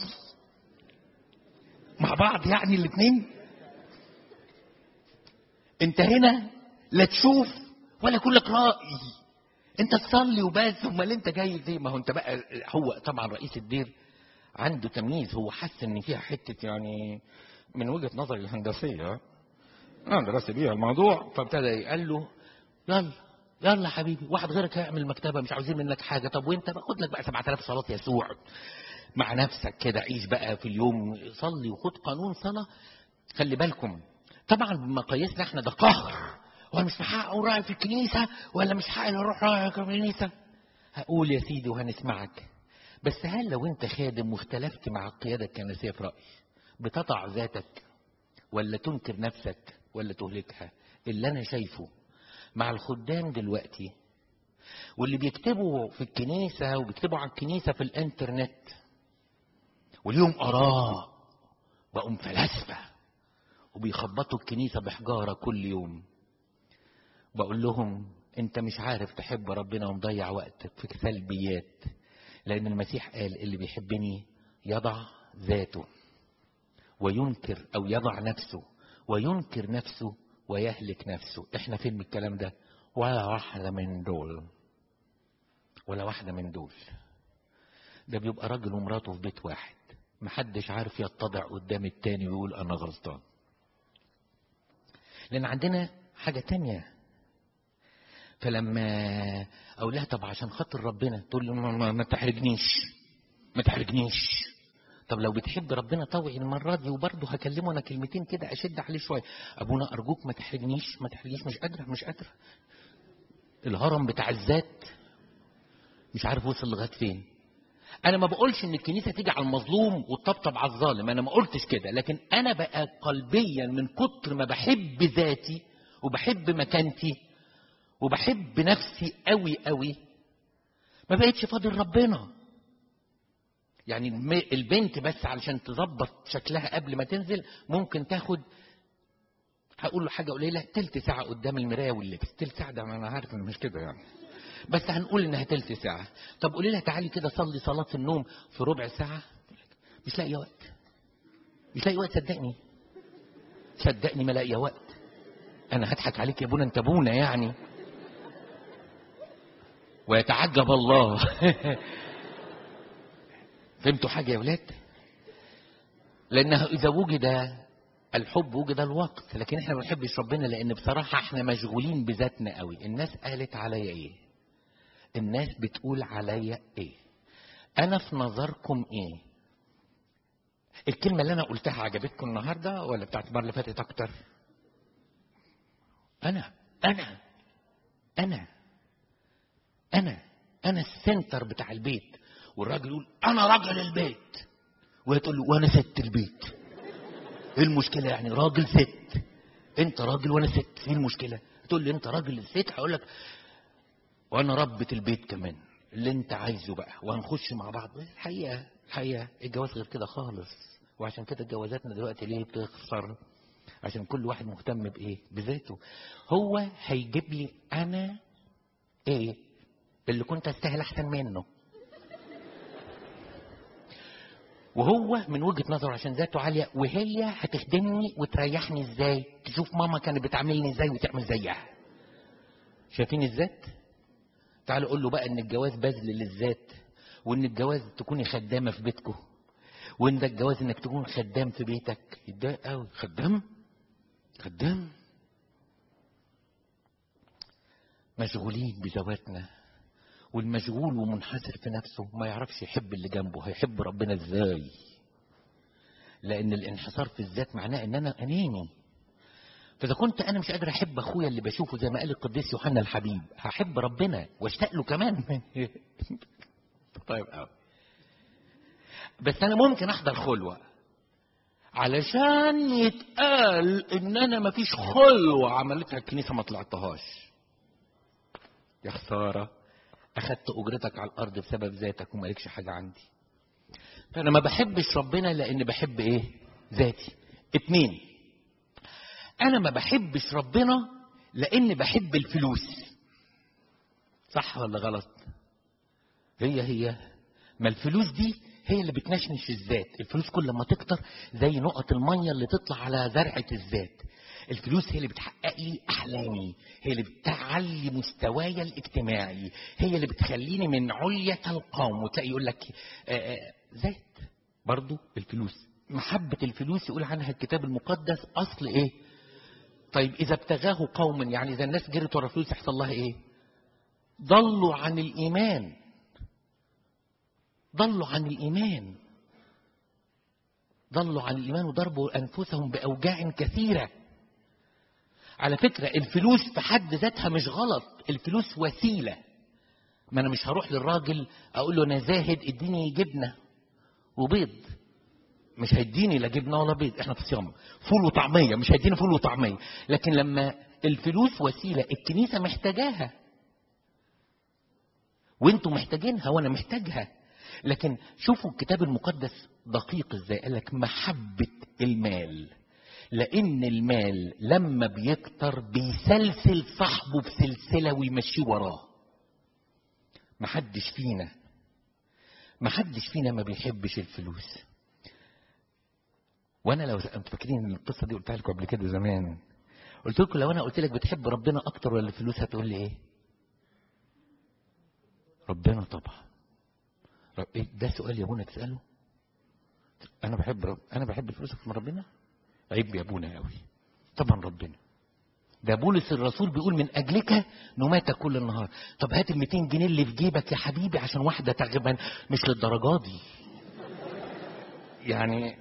مع بعض يعني الاثنين انت هنا لا تشوف ولا يكون لك راي انت تصلي وبس امال انت جاي دي ما هو انت بقى هو طبعا رئيس الدير عنده تمييز هو حس ان فيها حته يعني من وجهه نظري الهندسيه انا درست بيها الموضوع فابتدى قال له يلا يلا حبيبي واحد غيرك هيعمل المكتبه مش عاوزين منك حاجه طب وانت بقى خد لك بقى 7000 صلاه يسوع مع نفسك كده عيش بقى في اليوم صلي وخد قانون صلاه خلي بالكم طبعا بمقاييسنا احنا ده قهر هو مش محقق راعي في الكنيسه ولا مش حق اروح راعي في الكنيسه هقول يا سيدي وهنسمعك بس هل لو انت خادم واختلفت مع القياده الكنسيه في راي بتضع ذاتك ولا تنكر نفسك ولا تهلكها اللي انا شايفه مع الخدام دلوقتي واللي بيكتبوا في الكنيسة وبيكتبوا عن الكنيسة في الانترنت واليوم آراء بقوا فلاسفة وبيخبطوا الكنيسة بحجارة كل يوم بقول لهم انت مش عارف تحب ربنا ومضيع وقتك في سلبيات لأن المسيح قال اللي بيحبني يضع ذاته وينكر أو يضع نفسه وينكر نفسه ويهلك نفسه احنا فين من الكلام ده ولا واحدة من دول ولا واحدة من دول ده بيبقى راجل ومراته في بيت واحد محدش عارف يتضع قدام التاني ويقول انا غلطان لان عندنا حاجة تانية فلما اقول لها طب عشان خاطر ربنا تقول لي ما, ما, ما تحرجنيش ما تحرجنيش طب لو بتحب ربنا طوعي المرة دي وبرضه هكلمه انا كلمتين كده اشد عليه شوية ابونا ارجوك ما تحرجنيش ما تحرجنيش مش قادرة مش قادرة الهرم بتاع الذات مش عارف وصل لغاية فين انا ما بقولش ان الكنيسة تيجي على المظلوم وتطبطب على الظالم انا ما قلتش كده لكن انا بقى قلبيا من كتر ما بحب ذاتي وبحب مكانتي وبحب نفسي قوي قوي ما بقتش فاضل ربنا يعني البنت بس علشان تظبط شكلها قبل ما تنزل ممكن تاخد هقول له حاجه قليله تلت ساعه قدام المرايه واللبس تلت ساعه ده انا عارف انه مش كده يعني بس هنقول انها تلت ساعه طب قولي لها تعالي كده صلي صلاه النوم في ربع ساعه مش لاقيه وقت مش لاقي وقت صدقني صدقني ما لاقيه وقت انا هضحك عليك يا ابونا انت ابونا يعني ويتعجب الله فهمتوا حاجة يا ولاد لأنه إذا وجد الحب وجد الوقت لكن احنا ما بنحبش ربنا لأن بصراحة احنا مشغولين بذاتنا قوي الناس قالت عليا ايه الناس بتقول عليا ايه أنا في نظركم ايه الكلمة اللي أنا قلتها عجبتكم النهاردة ولا بتاعت المرة اللي فاتت أكتر أنا أنا أنا أنا أنا السنتر بتاع البيت والراجل يقول انا راجل البيت وهي تقول له وانا ست البيت ايه المشكله يعني راجل ست انت راجل وانا ست ايه المشكله تقول لي انت راجل ست هقول لك وانا ربة البيت كمان اللي انت عايزه بقى وهنخش مع بعض الحقيقه الحقيقه الجواز غير كده خالص وعشان كده جوازاتنا دلوقتي ليه بتخسر عشان كل واحد مهتم بايه بذاته هو هيجيب لي انا ايه اللي كنت استاهل احسن منه وهو من وجهه نظره عشان ذاته عاليه وهي هتخدمني وتريحني ازاي تشوف ماما كانت بتعاملني ازاي وتعمل زيها شايفين الذات تعالوا قول له بقى ان الجواز بذل للذات وان الجواز تكوني خدامه في بيتكم وان ده الجواز انك تكون خدام في بيتك يتضايق قوي خدام خدام مشغولين بذواتنا والمشغول ومنحسر في نفسه ما يعرفش يحب اللي جنبه هيحب ربنا ازاي لان الانحصار في الذات معناه ان انا اناني فاذا كنت انا مش قادر احب اخويا اللي بشوفه زي ما قال القديس يوحنا الحبيب هحب ربنا واشتاق له كمان طيب قوي بس انا ممكن احضر خلوه علشان يتقال ان انا مفيش خلوه عملتها الكنيسه ما طلعتهاش يا خساره اخدت اجرتك على الارض بسبب ذاتك ومالكش حاجه عندي فانا ما بحبش ربنا لان بحب ايه ذاتي اتنين انا ما بحبش ربنا لان بحب الفلوس صح ولا غلط هي هي ما الفلوس دي هي اللي بتنشنش الذات الفلوس كل ما تكتر زي نقط المية اللي تطلع على زرعة الذات الفلوس هي اللي بتحقق لي احلامي هي اللي بتعلي مستواي الاجتماعي هي اللي بتخليني من علية القوم وتلاقي يقول لك ذات برضو الفلوس محبة الفلوس يقول عنها الكتاب المقدس اصل ايه طيب اذا ابتغاه قوم يعني اذا الناس جرت ورا الفلوس يحصل لها ايه ضلوا عن الايمان ضلوا عن الايمان ضلوا عن الايمان وضربوا انفسهم باوجاع كثيره على فكره الفلوس في حد ذاتها مش غلط الفلوس وسيله ما انا مش هروح للراجل اقول له انا زاهد اديني جبنه وبيض مش هيديني لا جبنه ولا بيض احنا في صيام فول وطعميه مش هيديني فول وطعميه لكن لما الفلوس وسيله الكنيسه محتاجاها وانتوا محتاجينها وانا محتاجها لكن شوفوا الكتاب المقدس دقيق ازاي قال لك محبه المال لان المال لما بيكتر بيسلسل صاحبه بسلسله ويمشيه وراه محدش فينا محدش فينا ما بيحبش الفلوس وانا لو انتوا فاكرين ان القصه دي قلتها لكم قبل كده زمان قلت لكم لو انا قلت لك بتحب ربنا اكتر ولا الفلوس هتقول لي ايه ربنا طبعا رب... إيه ده سؤال يا ابونا تساله انا بحب رب... انا بحب الفلوس اكتر من ربنا عيب يا ابونا قوي طبعا ربنا ده بولس الرسول بيقول من اجلك نمات كل النهار طب هات ال 200 جنيه اللي في جيبك يا حبيبي عشان واحده تعجبان مش للدرجه دي يعني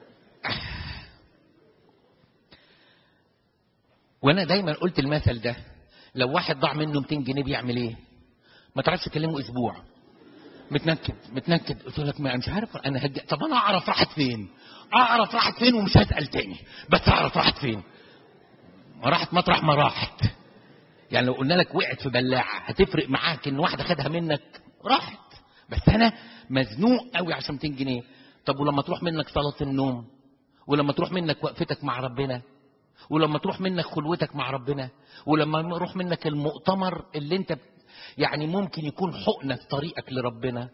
وانا دايما قلت المثل ده لو واحد ضاع منه 200 جنيه بيعمل ايه ما تعرفش تكلمه اسبوع متنكد متنكد قلت لك ما مش عارف انا هج... طب انا اعرف راحت فين اعرف راحت فين ومش هسال تاني بس اعرف راحت فين ما راحت مطرح ما راحت يعني لو قلنا لك وقعت في بلاعه هتفرق معاك ان واحده خدها منك راحت بس انا مزنوق قوي عشان 200 جنيه طب ولما تروح منك صلاه النوم ولما تروح منك وقفتك مع ربنا ولما تروح منك خلوتك مع ربنا ولما يروح منك المؤتمر اللي انت يعني ممكن يكون حقنة في طريقك لربنا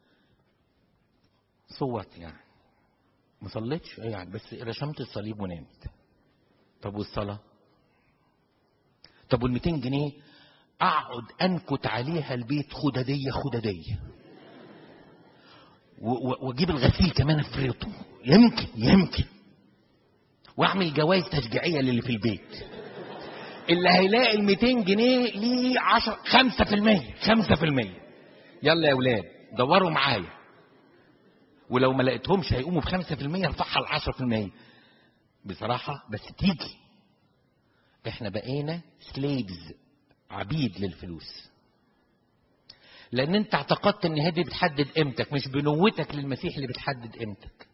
صوت يعني ما صليتش يعني بس رشمت الصليب ونمت طب والصلاة طب وال 200 جنيه اقعد انكت عليها البيت خددية خددية واجيب الغسيل كمان افرطه يمكن يمكن واعمل جوائز تشجيعيه للي في البيت اللي هيلاقي ال 200 جنيه ليه 10 5% 5% يلا يا اولاد دوروا معايا ولو ما لقيتهمش هيقوموا ب 5% ارفعها ل 10% بصراحه بس تيجي احنا بقينا سليفز عبيد للفلوس لان انت اعتقدت ان هي دي بتحدد قيمتك مش بنوتك للمسيح اللي بتحدد قيمتك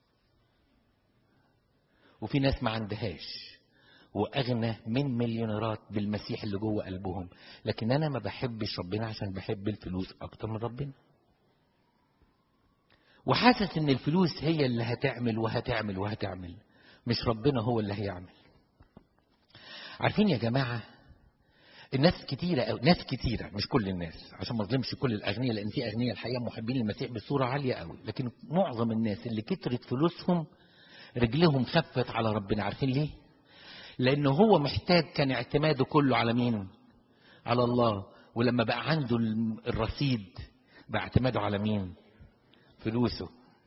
وفي ناس ما عندهاش واغنى من مليونيرات بالمسيح اللي جوه قلبهم لكن انا ما بحبش ربنا عشان بحب الفلوس اكتر من ربنا وحاسس ان الفلوس هي اللي هتعمل وهتعمل وهتعمل مش ربنا هو اللي هيعمل عارفين يا جماعه الناس كتيرة أو ناس كتيرة مش كل الناس عشان ما اظلمش كل الأغنياء لأن في أغنياء الحقيقة محبين المسيح بصورة عالية قوي لكن معظم الناس اللي كترت فلوسهم رجلهم خفت على ربنا عارفين ليه؟ لأنه هو محتاج كان اعتماده كله على مين؟ على الله ولما بقى عنده الرصيد بقى اعتماده على مين؟ فلوسه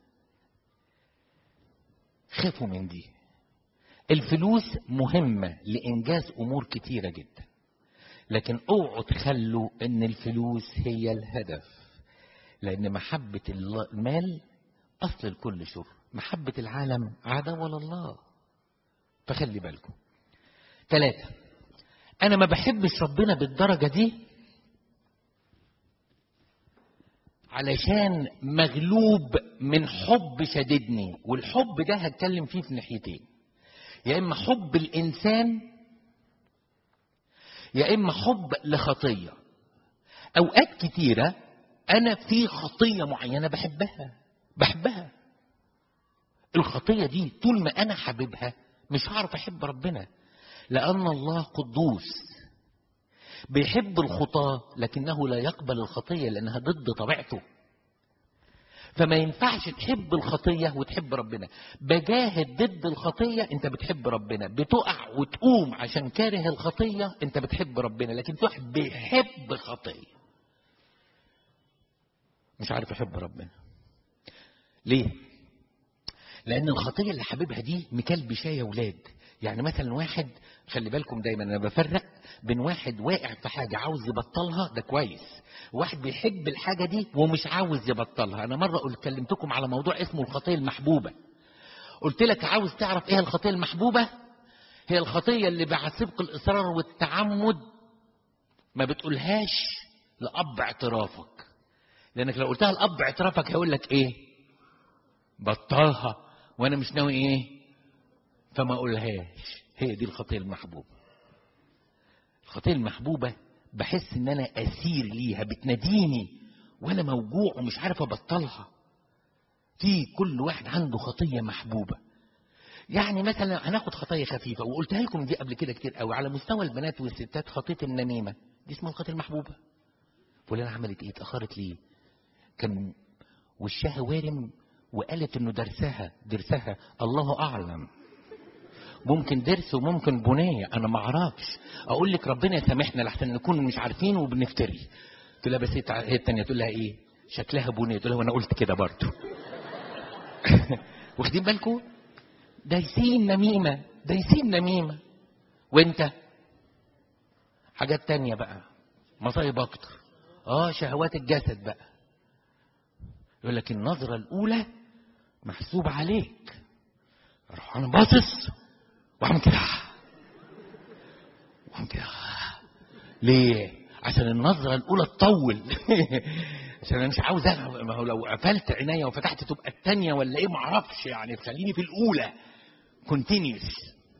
خافوا من دي الفلوس مهمة لإنجاز أمور كتيرة جدا لكن اوعوا تخلوا ان الفلوس هي الهدف لان محبة المال اصل الكل شر محبة العالم عداوة لله فخلي بالكم ثلاثة انا ما بحبش ربنا بالدرجة دي علشان مغلوب من حب شددني والحب ده هتكلم فيه في ناحيتين يا اما حب الانسان يا اما حب لخطيه اوقات كتيره انا في خطيه معينه بحبها بحبها الخطيه دي طول ما انا حاببها مش هعرف احب ربنا لان الله قدوس بيحب الخطاه لكنه لا يقبل الخطيه لانها ضد طبيعته فما ينفعش تحب الخطية وتحب ربنا بجاهد ضد الخطية انت بتحب ربنا بتقع وتقوم عشان كاره الخطية انت بتحب ربنا لكن في واحد بيحب خطية مش عارف يحب ربنا ليه لان الخطية اللي حاببها دي مكلبشة يا ولاد يعني مثلا واحد خلي بالكم دايما انا بفرق بين واحد واقع في حاجه عاوز يبطلها ده كويس واحد بيحب الحاجه دي ومش عاوز يبطلها انا مره قلت كلمتكم على موضوع اسمه الخطيه المحبوبه قلت لك عاوز تعرف ايه الخطيه المحبوبه هي الخطيه اللي بعد سبق الاصرار والتعمد ما بتقولهاش لاب اعترافك لانك لو قلتها لاب اعترافك هيقول لك ايه بطلها وانا مش ناوي ايه فما اقولهاش هي دي الخطيه المحبوبه الخطيه المحبوبه بحس ان انا اسير ليها بتناديني وانا موجوع ومش عارف ابطلها في كل واحد عنده خطيه محبوبه يعني مثلا هناخد خطايا خفيفه وقلتها لكم دي قبل كده كتير قوي على مستوى البنات والستات خطيه النميمه دي اسمها الخطيه المحبوبه فلانه عملت ايه اتاخرت ليه كان وشها وارم وقالت انه درسها درسها الله اعلم ممكن درس وممكن بنيه انا ما اعرفش اقول لك ربنا يسامحنا لحسن نكون مش عارفين وبنفتري تقول لها بس هي الثانيه تقول لها ايه شكلها بنيه تقول لها وانا قلت كده برضه واخدين بالكم دايسين نميمه دايسين نميمه وانت حاجات تانية بقى مصايب اكتر اه شهوات الجسد بقى يقول لك النظرة الأولى محسوب عليك اروح انا باصص واعمل كده واعمل كده ليه؟ عشان النظرة الأولى تطول عشان أنا مش عاوز ما هو لو قفلت عينيا وفتحت تبقى الثانية ولا إيه معرفش يعني خليني في الأولى كونتينيوس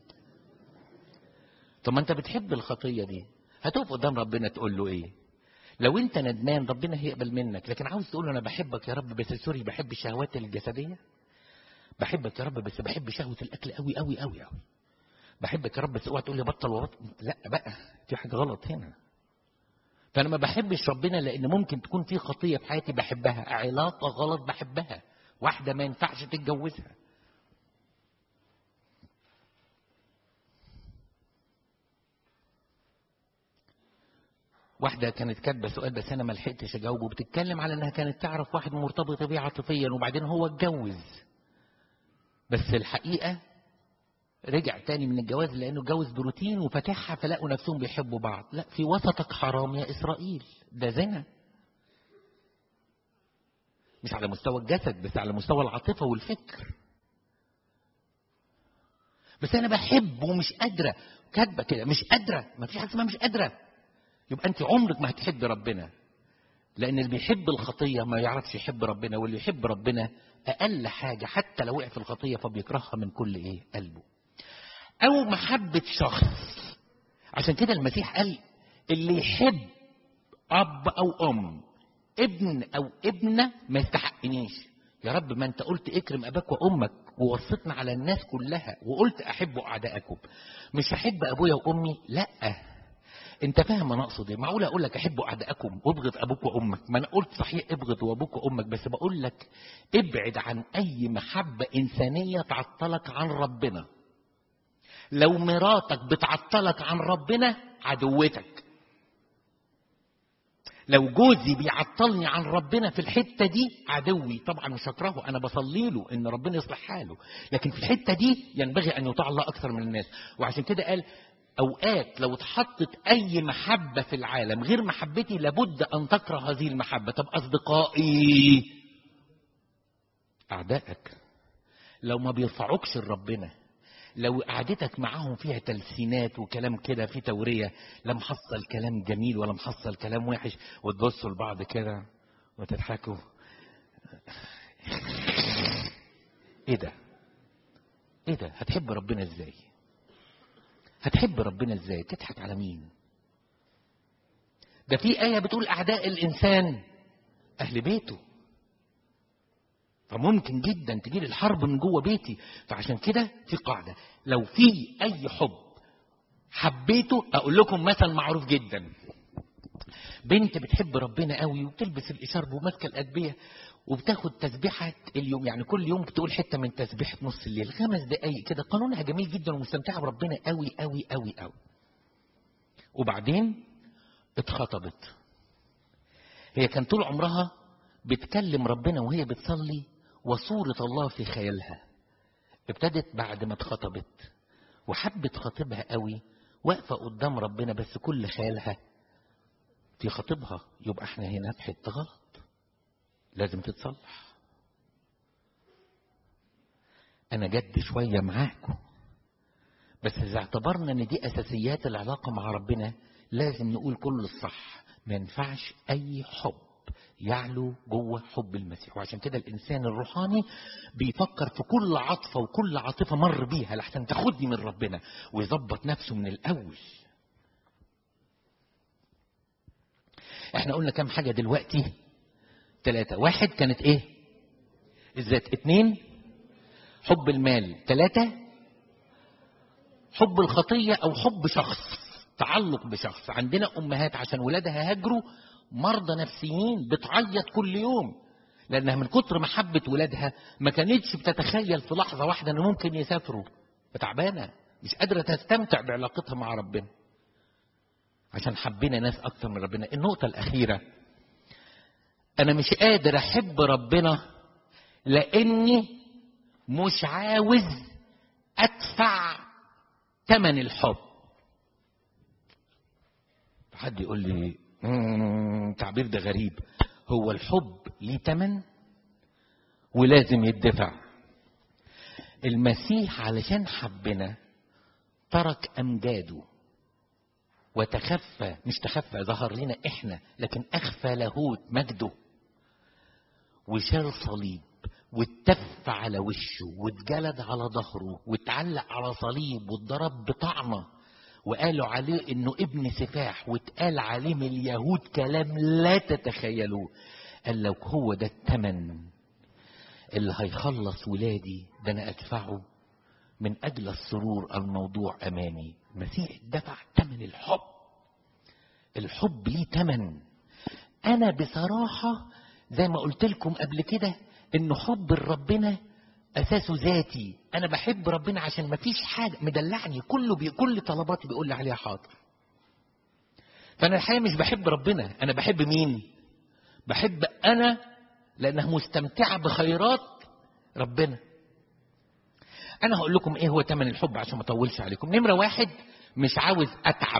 طب ما أنت بتحب الخطية دي هتقف قدام ربنا تقول له إيه؟ لو أنت ندمان ربنا هيقبل منك لكن عاوز تقول له أنا بحبك يا رب بس سوري بحب الشهوات الجسدية بحبك يا رب بس بحب شهوة الأكل قوي قوي قوي قوي بحبك يا رب بس اوعى تقول لي بطل وبطل لا بقى في حاجة غلط هنا فانا ما بحبش ربنا لان ممكن تكون في خطيه في حياتي بحبها علاقه غلط بحبها واحده ما ينفعش تتجوزها واحدة كانت كاتبة سؤال بس أنا ما لحقتش أجاوبه بتتكلم على إنها كانت تعرف واحد مرتبطة بيه عاطفيا وبعدين هو اتجوز بس الحقيقة رجع تاني من الجواز لانه اتجوز بروتين وفتحها فلقوا نفسهم بيحبوا بعض لا في وسطك حرام يا اسرائيل ده زنا مش على مستوى الجسد بس على مستوى العاطفه والفكر بس انا بحب ومش قادره كاتبه كده مش قادره ما فيش حاجه اسمها مش قادره يبقى انت عمرك ما هتحب ربنا لان اللي بيحب الخطيه ما يعرفش يحب ربنا واللي يحب ربنا اقل حاجه حتى لو وقع في الخطيه فبيكرهها من كل ايه قلبه او محبة شخص عشان كده المسيح قال اللي يحب اب او ام ابن او ابنة ما يستحقنيش يا رب ما انت قلت اكرم اباك وامك ووصيتنا على الناس كلها وقلت احبوا اعدائكم مش احب ابويا وامي لا انت فاهم انا اقصد ايه معقول اقول لك احبوا اعدائكم وابغض ابوك وامك ما انا قلت صحيح ابغض ابوك وامك بس بقول لك ابعد عن اي محبه انسانيه تعطلك عن ربنا لو مراتك بتعطلك عن ربنا عدوتك لو جوزي بيعطلني عن ربنا في الحته دي عدوي طبعا مش هكرهه انا بصلي له ان ربنا يصلح حاله لكن في الحته دي ينبغي ان يطاع الله اكثر من الناس وعشان كده قال اوقات لو اتحطت اي محبه في العالم غير محبتي لابد ان تكره هذه المحبه طب اصدقائي اعدائك لو ما بيرفعوكش لربنا لو قعدتك معاهم فيها تلسينات وكلام كده في تورية لا محصل كلام جميل ولا محصل كلام وحش وتبصوا لبعض كده وتضحكوا ايه ده ايه ده هتحب ربنا ازاي هتحب ربنا ازاي تضحك على مين ده في آية بتقول أعداء الإنسان أهل بيته فممكن جدا تجيلي الحرب من جوه بيتي فعشان كده في قاعده لو في اي حب حبيته اقول لكم مثل معروف جدا بنت بتحب ربنا قوي وبتلبس الاشارب وماسكه الادبيه وبتاخد تسبيحه اليوم يعني كل يوم بتقول حته من تسبيحه نص الليل خمس دقائق كده قانونها جميل جدا ومستمتعه بربنا قوي قوي قوي قوي وبعدين اتخطبت هي كان طول عمرها بتكلم ربنا وهي بتصلي وصورة الله في خيالها ابتدت بعد ما اتخطبت وحبت خطيبها قوي واقفة قدام ربنا بس كل خيالها في خطيبها يبقى احنا هنا في حتة غلط لازم تتصلح انا جد شوية معاكم بس اذا اعتبرنا ان دي اساسيات العلاقة مع ربنا لازم نقول كل الصح ما ينفعش اي حب يعلو جوه حب المسيح وعشان كده الانسان الروحاني بيفكر في كل عطفة وكل عاطفة مر بيها لحسن تاخدني من ربنا ويظبط نفسه من الاول احنا قلنا كام حاجة دلوقتي ثلاثة واحد كانت ايه الذات اتنين حب المال ثلاثة حب الخطية او حب شخص تعلق بشخص عندنا امهات عشان ولادها هاجروا مرضى نفسيين بتعيط كل يوم لانها من كتر محبة ولادها ما كانتش بتتخيل في لحظة واحدة ان ممكن يسافروا فتعبانة مش قادرة تستمتع بعلاقتها مع ربنا عشان حبينا ناس اكتر من ربنا النقطة الاخيرة انا مش قادر احب ربنا لاني مش عاوز ادفع ثمن الحب حد يقول لي التعبير ده غريب هو الحب ليه ثمن ولازم يدفع المسيح علشان حبنا ترك امجاده وتخفى مش تخفى ظهر لنا احنا لكن اخفى لاهوت مجده وشال صليب واتف على وشه واتجلد على ظهره واتعلق على صليب واتضرب بطعنه وقالوا عليه انه ابن سفاح واتقال عليه من اليهود كلام لا تتخيلوه قال لو هو ده الثمن اللي هيخلص ولادي ده انا ادفعه من اجل السرور الموضوع امامي المسيح دفع ثمن الحب الحب ليه ثمن انا بصراحه زي ما قلت لكم قبل كده ان حب ربنا اساسه ذاتي انا بحب ربنا عشان ما فيش حاجه مدلعني كله بي كل طلباتي بيقول لي عليها حاضر فانا الحقيقه مش بحب ربنا انا بحب مين بحب انا لانها مستمتعه بخيرات ربنا انا هقول لكم ايه هو ثمن الحب عشان ما اطولش عليكم نمره واحد مش عاوز اتعب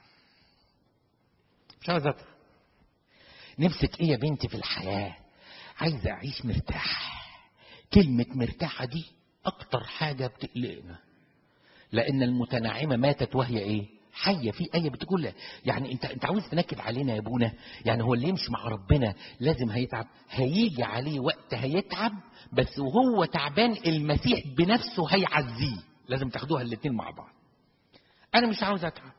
مش عاوز اتعب نفسك ايه يا بنتي في الحياه عايزه اعيش مرتاح كلمه مرتاحه دي اكتر حاجه بتقلقنا لان المتنعمه ماتت وهي ايه حية في آية بتقول يعني أنت أنت عاوز تنكد علينا يا أبونا يعني هو اللي يمشي مع ربنا لازم هيتعب هيجي عليه وقت هيتعب بس وهو تعبان المسيح بنفسه هيعزيه لازم تاخدوها الاتنين مع بعض أنا مش عاوز أتعب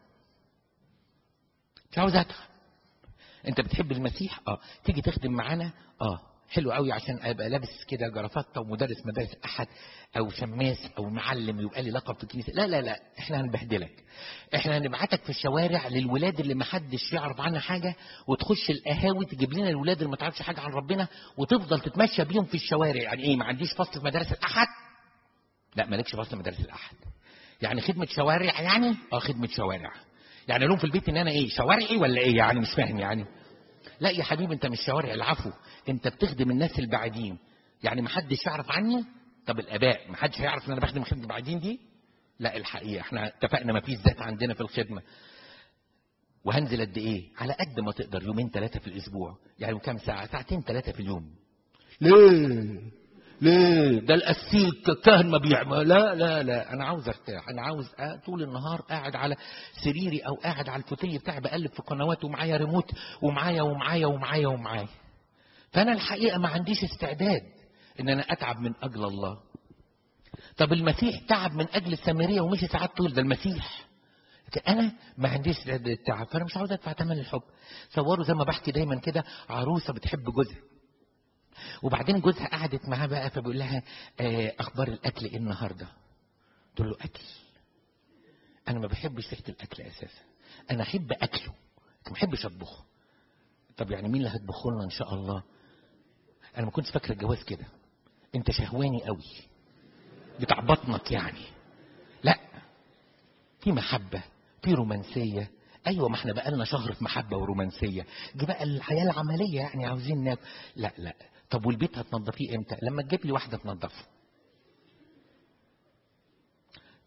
مش عاوز أتعب أنت بتحب المسيح؟ أه تيجي تخدم معانا؟ أه حلو قوي عشان ابقى لابس كده جرافته ومدرس مدارس احد او شماس او معلم يبقى لي لقب في الكنيسه لا لا لا احنا هنبهدلك احنا هنبعتك في الشوارع للولاد اللي محدش يعرف عنها حاجه وتخش القهاوي تجيب لنا الولاد اللي ما تعرفش حاجه عن ربنا وتفضل تتمشى بيهم في الشوارع يعني ايه ما عنديش فصل في مدارس الاحد لا مالكش فصل مدارس الاحد يعني خدمه شوارع يعني اه خدمه شوارع يعني لهم في البيت ان انا ايه شوارعي ولا ايه يعني مش فاهم يعني لا يا حبيبي انت مش شوارع العفو انت بتخدم الناس البعيدين يعني محدش يعرف عني طب الاباء محدش هيعرف ان انا بخدم خدمه البعيدين دي لا الحقيقه احنا اتفقنا ما فيش ذات عندنا في الخدمه وهنزل قد ايه على قد ما تقدر يومين ثلاثه في الاسبوع يعني كام ساعه ساعتين ثلاثه في اليوم ليه ليه ده القسيس كاهن ما بيعمل لا لا لا انا عاوز ارتاح انا عاوز طول النهار قاعد على سريري او قاعد على الفوتيه بتاعي بقلب في قنوات ومعايا ريموت ومعايا ومعايا ومعايا ومعايا فانا الحقيقه ما عنديش استعداد ان انا اتعب من اجل الله طب المسيح تعب من اجل السامريه ومشي ساعات طول ده المسيح لكن انا ما عنديش استعداد للتعب فانا مش عاوز ادفع ثمن الحب صوروا زي ما بحكي دايما كده عروسه بتحب جوزها وبعدين جوزها قعدت معاه بقى فبيقول لها آه اخبار الاكل ايه النهارده تقول له اكل انا ما بحبش ريحه الاكل اساسا انا احب اكله ما بحبش اطبخه طب يعني مين اللي هيطبخه لنا ان شاء الله انا ما كنتش فاكر الجواز كده انت شهواني قوي بتاع بطنك يعني لا في محبه في رومانسيه ايوه ما احنا بقالنا شهر في محبه ورومانسيه دي بقى الحياه العمليه يعني عاوزين ناكل لا لا طب والبيت هتنضفيه امتى لما تجيب لي واحده تنضفه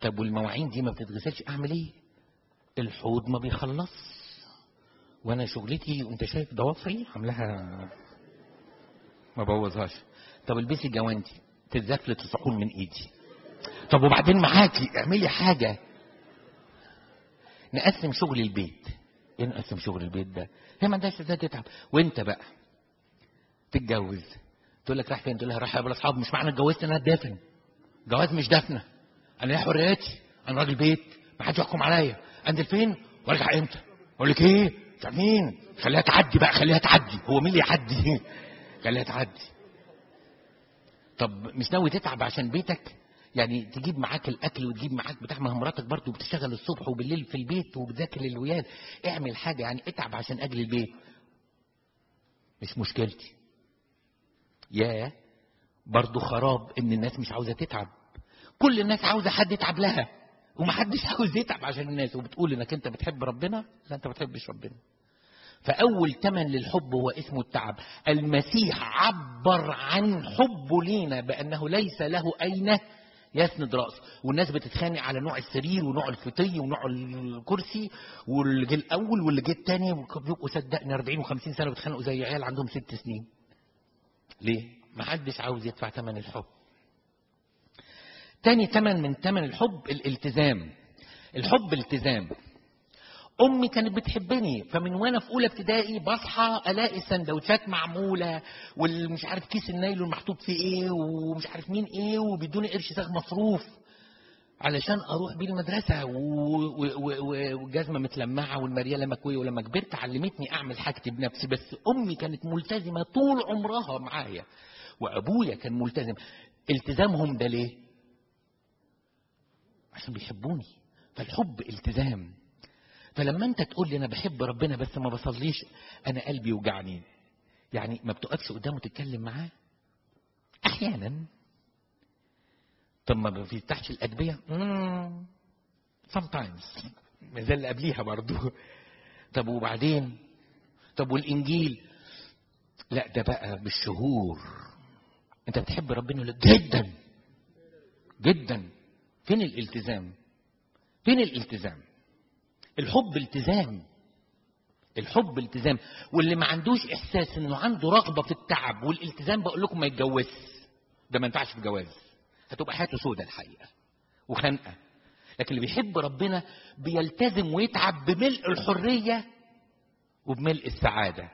طب والمواعين دي ما بتتغسلش اعمل ايه الحوض ما بيخلص وانا شغلتي وانت شايف ضوافري عاملاها ما بوظهاش طب البسي جوانتي تتزفلت الصحون من ايدي طب وبعدين معاكي اعملي حاجه نقسم شغل البيت ايه نقسم شغل البيت ده هي ما عندهاش ازاي تتعب وانت بقى تتجوز تقول لك رايح فين تقول لها رايح اقابل اصحاب مش معنى اتجوزت ان انا اتدفن جواز مش دفنه انا ليا حريتي انا راجل بيت ما حدش يحكم عليا انزل فين وارجع امتى اقول لك ايه مش مين خليها تعدي بقى خليها تعدي هو مين اللي يعدي خليها تعدي طب مش ناوي تتعب عشان بيتك يعني تجيب معاك الاكل وتجيب معاك بتاع ما هي مراتك برضه بتشتغل الصبح وبالليل في البيت وبتذاكر للولاد اعمل حاجه يعني اتعب عشان اجل البيت مش مشكلتي يا برضه خراب ان الناس مش عاوزه تتعب كل الناس عاوزه حد يتعب لها ومحدش عاوز يتعب عشان الناس وبتقول انك انت بتحب ربنا لا انت ما بتحبش ربنا فاول تمن للحب هو اسمه التعب المسيح عبر عن حبه لينا بانه ليس له اين يسند راسه والناس بتتخانق على نوع السرير ونوع الفطي ونوع الكرسي واللي جه الاول واللي جه الثاني بيبقوا صدقني 40 و50 سنه بيتخانقوا زي عيال عندهم ست سنين ليه ما حدش عاوز يدفع ثمن الحب تاني تمن من تمن الحب الالتزام الحب التزام امي كانت بتحبني فمن وانا في اولى ابتدائي بصحى الاقي السندوتشات معموله والمش عارف كيس النايلون محطوط فيه ايه ومش عارف مين ايه وبيدوني قرش ساغ مصروف علشان اروح بيه المدرسه والجزمه متلمعه والمرياله مكويه ولما كبرت علمتني اعمل حاجتي بنفسي بس امي كانت ملتزمه طول عمرها معايا وابويا كان ملتزم التزامهم ده ليه عشان بيحبوني فالحب التزام فلما انت تقول لي انا بحب ربنا بس ما بصليش انا قلبي يوجعني يعني ما بتقفش قدامه تتكلم معاه احيانا طب ما بيفتحش الادبيه sometimes زي اللي قبليها برضو طب وبعدين طب والانجيل لا ده بقى بالشهور انت بتحب ربنا ولا جدا جدا فين الالتزام فين الالتزام الحب التزام الحب التزام واللي ما عندوش احساس انه عنده رغبه في التعب والالتزام بقول لكم ما يتجوزش ده ما ينفعش في جواز هتبقى حياته سودة الحقيقه وخنقه لكن اللي بيحب ربنا بيلتزم ويتعب بملء الحريه وبملء السعاده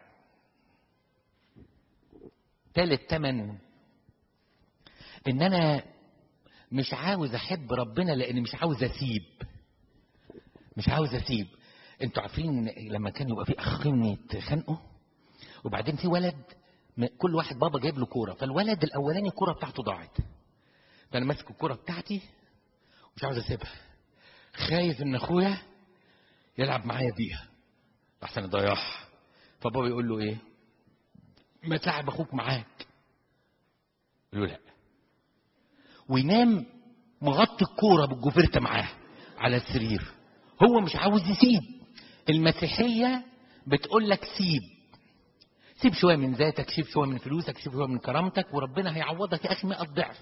ثالث تمن ان انا مش عاوز احب ربنا لاني مش عاوز اسيب مش عاوز اسيب انتوا عارفين لما كان يبقى في اخين يتخانقوا وبعدين في ولد كل واحد بابا جايب له كوره فالولد الاولاني الكوره بتاعته ضاعت فانا ماسك الكوره بتاعتي مش عاوز اسيبها خايف ان اخويا يلعب معايا بيها احسن يضيعها فبابا يقول له ايه ما تلعب اخوك معاك يقول له لا وينام مغطي الكوره بالجوفرته معاه على السرير هو مش عاوز يسيب المسيحيه بتقول لك سيب سيب شويه من ذاتك سيب شويه من فلوسك سيب شويه من كرامتك وربنا هيعوضك يا اخي 100 ضعف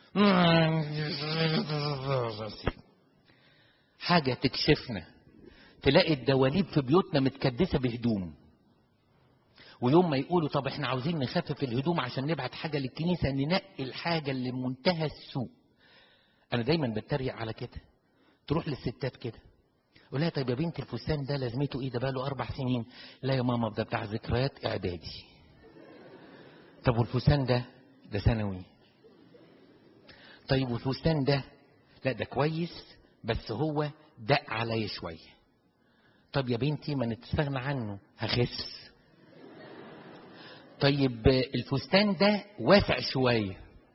حاجه تكشفنا تلاقي الدواليب في بيوتنا متكدسه بهدوم ويوم ما يقولوا طب احنا عاوزين نخفف الهدوم عشان نبعت حاجه للكنيسه ننقي الحاجه اللي منتهى السوء انا دايما بتريق على كده تروح للستات كده قول لها طيب يا بنتي الفستان ده لازمته ايه ده بقى له اربع سنين لا يا ماما ده بتاع ذكريات اعدادي طب والفستان ده ده ثانوي طيب والفستان ده لا ده كويس بس هو دق عليا شويه طب يا بنتي ما نتستغنى عنه هخس طيب الفستان ده واسع شويه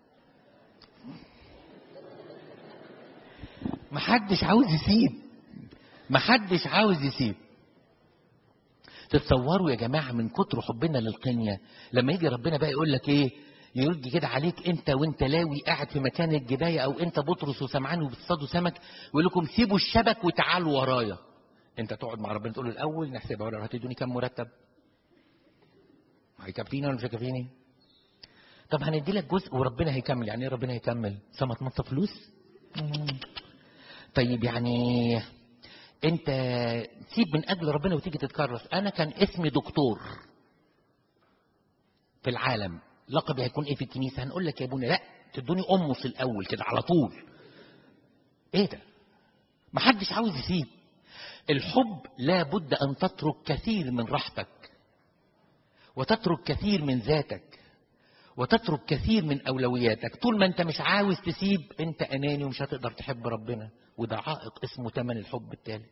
محدش عاوز يسيب محدش عاوز يسيب تتصوروا يا جماعه من كتر حبنا للقنيه لما يجي ربنا بقى يقول لك ايه يرد كده عليك انت وانت لاوي قاعد في مكان الجبايه او انت بطرس وسمعان وبتصطادوا سمك ويقول لكم سيبوا الشبك وتعالوا ورايا انت تقعد مع ربنا تقول له الاول نحسبها ولا هتدوني كام مرتب هيكفيني ولا مش هيكفيني طب هندي لك جزء وربنا هيكمل يعني ايه ربنا هيكمل سما تنطى فلوس طيب يعني انت سيب من اجل ربنا وتيجي تتكرس انا كان اسمي دكتور في العالم لقبي هيكون ايه في الكنيسه هنقول لك يا ابونا لا تدوني امس الاول كده على طول ايه ده محدش عاوز يسيب الحب لابد ان تترك كثير من راحتك وتترك كثير من ذاتك وتترك كثير من اولوياتك طول ما انت مش عاوز تسيب انت اناني ومش هتقدر تحب ربنا وده عائق اسمه تمن الحب الثالث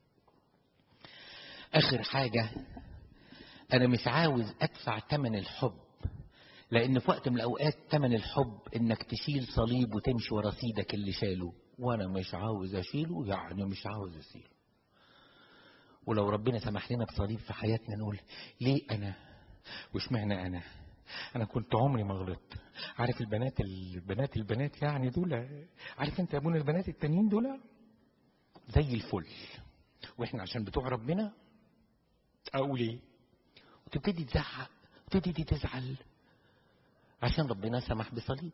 اخر حاجه انا مش عاوز ادفع تمن الحب لان في وقت من الاوقات تمن الحب انك تشيل صليب وتمشي ورا سيدك اللي شاله وانا مش عاوز اشيله يعني مش عاوز اشيله ولو ربنا سمح لنا بصليب في حياتنا نقول ليه انا واشمعنى انا انا كنت عمري ما غلطت عارف البنات البنات البنات يعني دول عارف انت يا ابونا البنات التانيين دول زي الفل واحنا عشان بتوع ربنا اقول ايه وتبتدي تزعق وتبتدي تزعل عشان ربنا سمح بصليب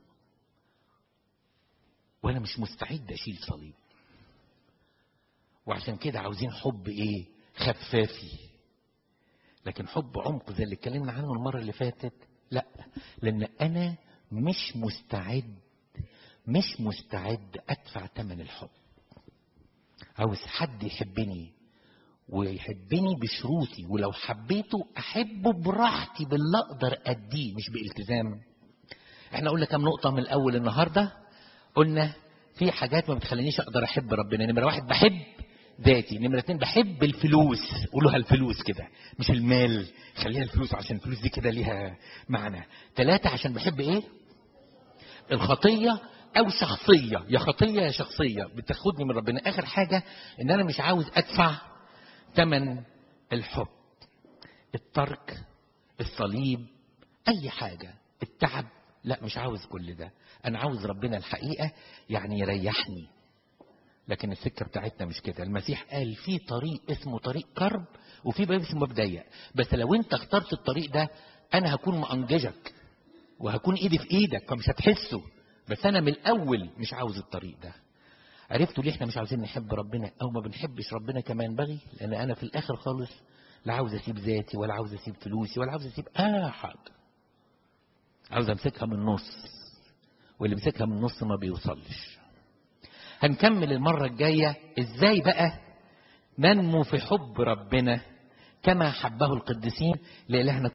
وانا مش مستعد اشيل صليب وعشان كده عاوزين حب ايه خفافي لكن حب عمق زي اللي اتكلمنا عنه المره اللي فاتت لا لان انا مش مستعد مش مستعد ادفع ثمن الحب عاوز حد يحبني ويحبني بشروطي ولو حبيته احبه براحتي باللي اقدر اديه مش بالتزام احنا قلنا كام نقطه من الاول النهارده قلنا في حاجات ما بتخلينيش اقدر احب ربنا نمره واحد بحب ذاتي نمرة اتنين بحب الفلوس قولوها الفلوس كده مش المال خليها الفلوس عشان الفلوس دي كده ليها معنى ثلاثة عشان بحب ايه الخطية او شخصية يا خطية يا شخصية بتاخدني من ربنا اخر حاجة ان انا مش عاوز ادفع ثمن الحب الترك الصليب اي حاجة التعب لا مش عاوز كل ده انا عاوز ربنا الحقيقة يعني يريحني لكن السكه بتاعتنا مش كده المسيح قال في طريق اسمه طريق كرب وفي باب اسمه باب ضيق بس لو انت اخترت الطريق ده انا هكون مأنججك وهكون ايدي في ايدك فمش هتحسه بس انا من الاول مش عاوز الطريق ده عرفتوا ليه احنا مش عاوزين نحب ربنا او ما بنحبش ربنا كمان بغي لان انا في الاخر خالص لا عاوز اسيب ذاتي ولا عاوز اسيب فلوسي ولا عاوز اسيب اي حاجه عاوز امسكها من النص واللي مسكها من النص ما بيوصلش هنكمل المرة الجاية ازاي بقى ننمو في حب ربنا كما حبه القديسين لإلهنا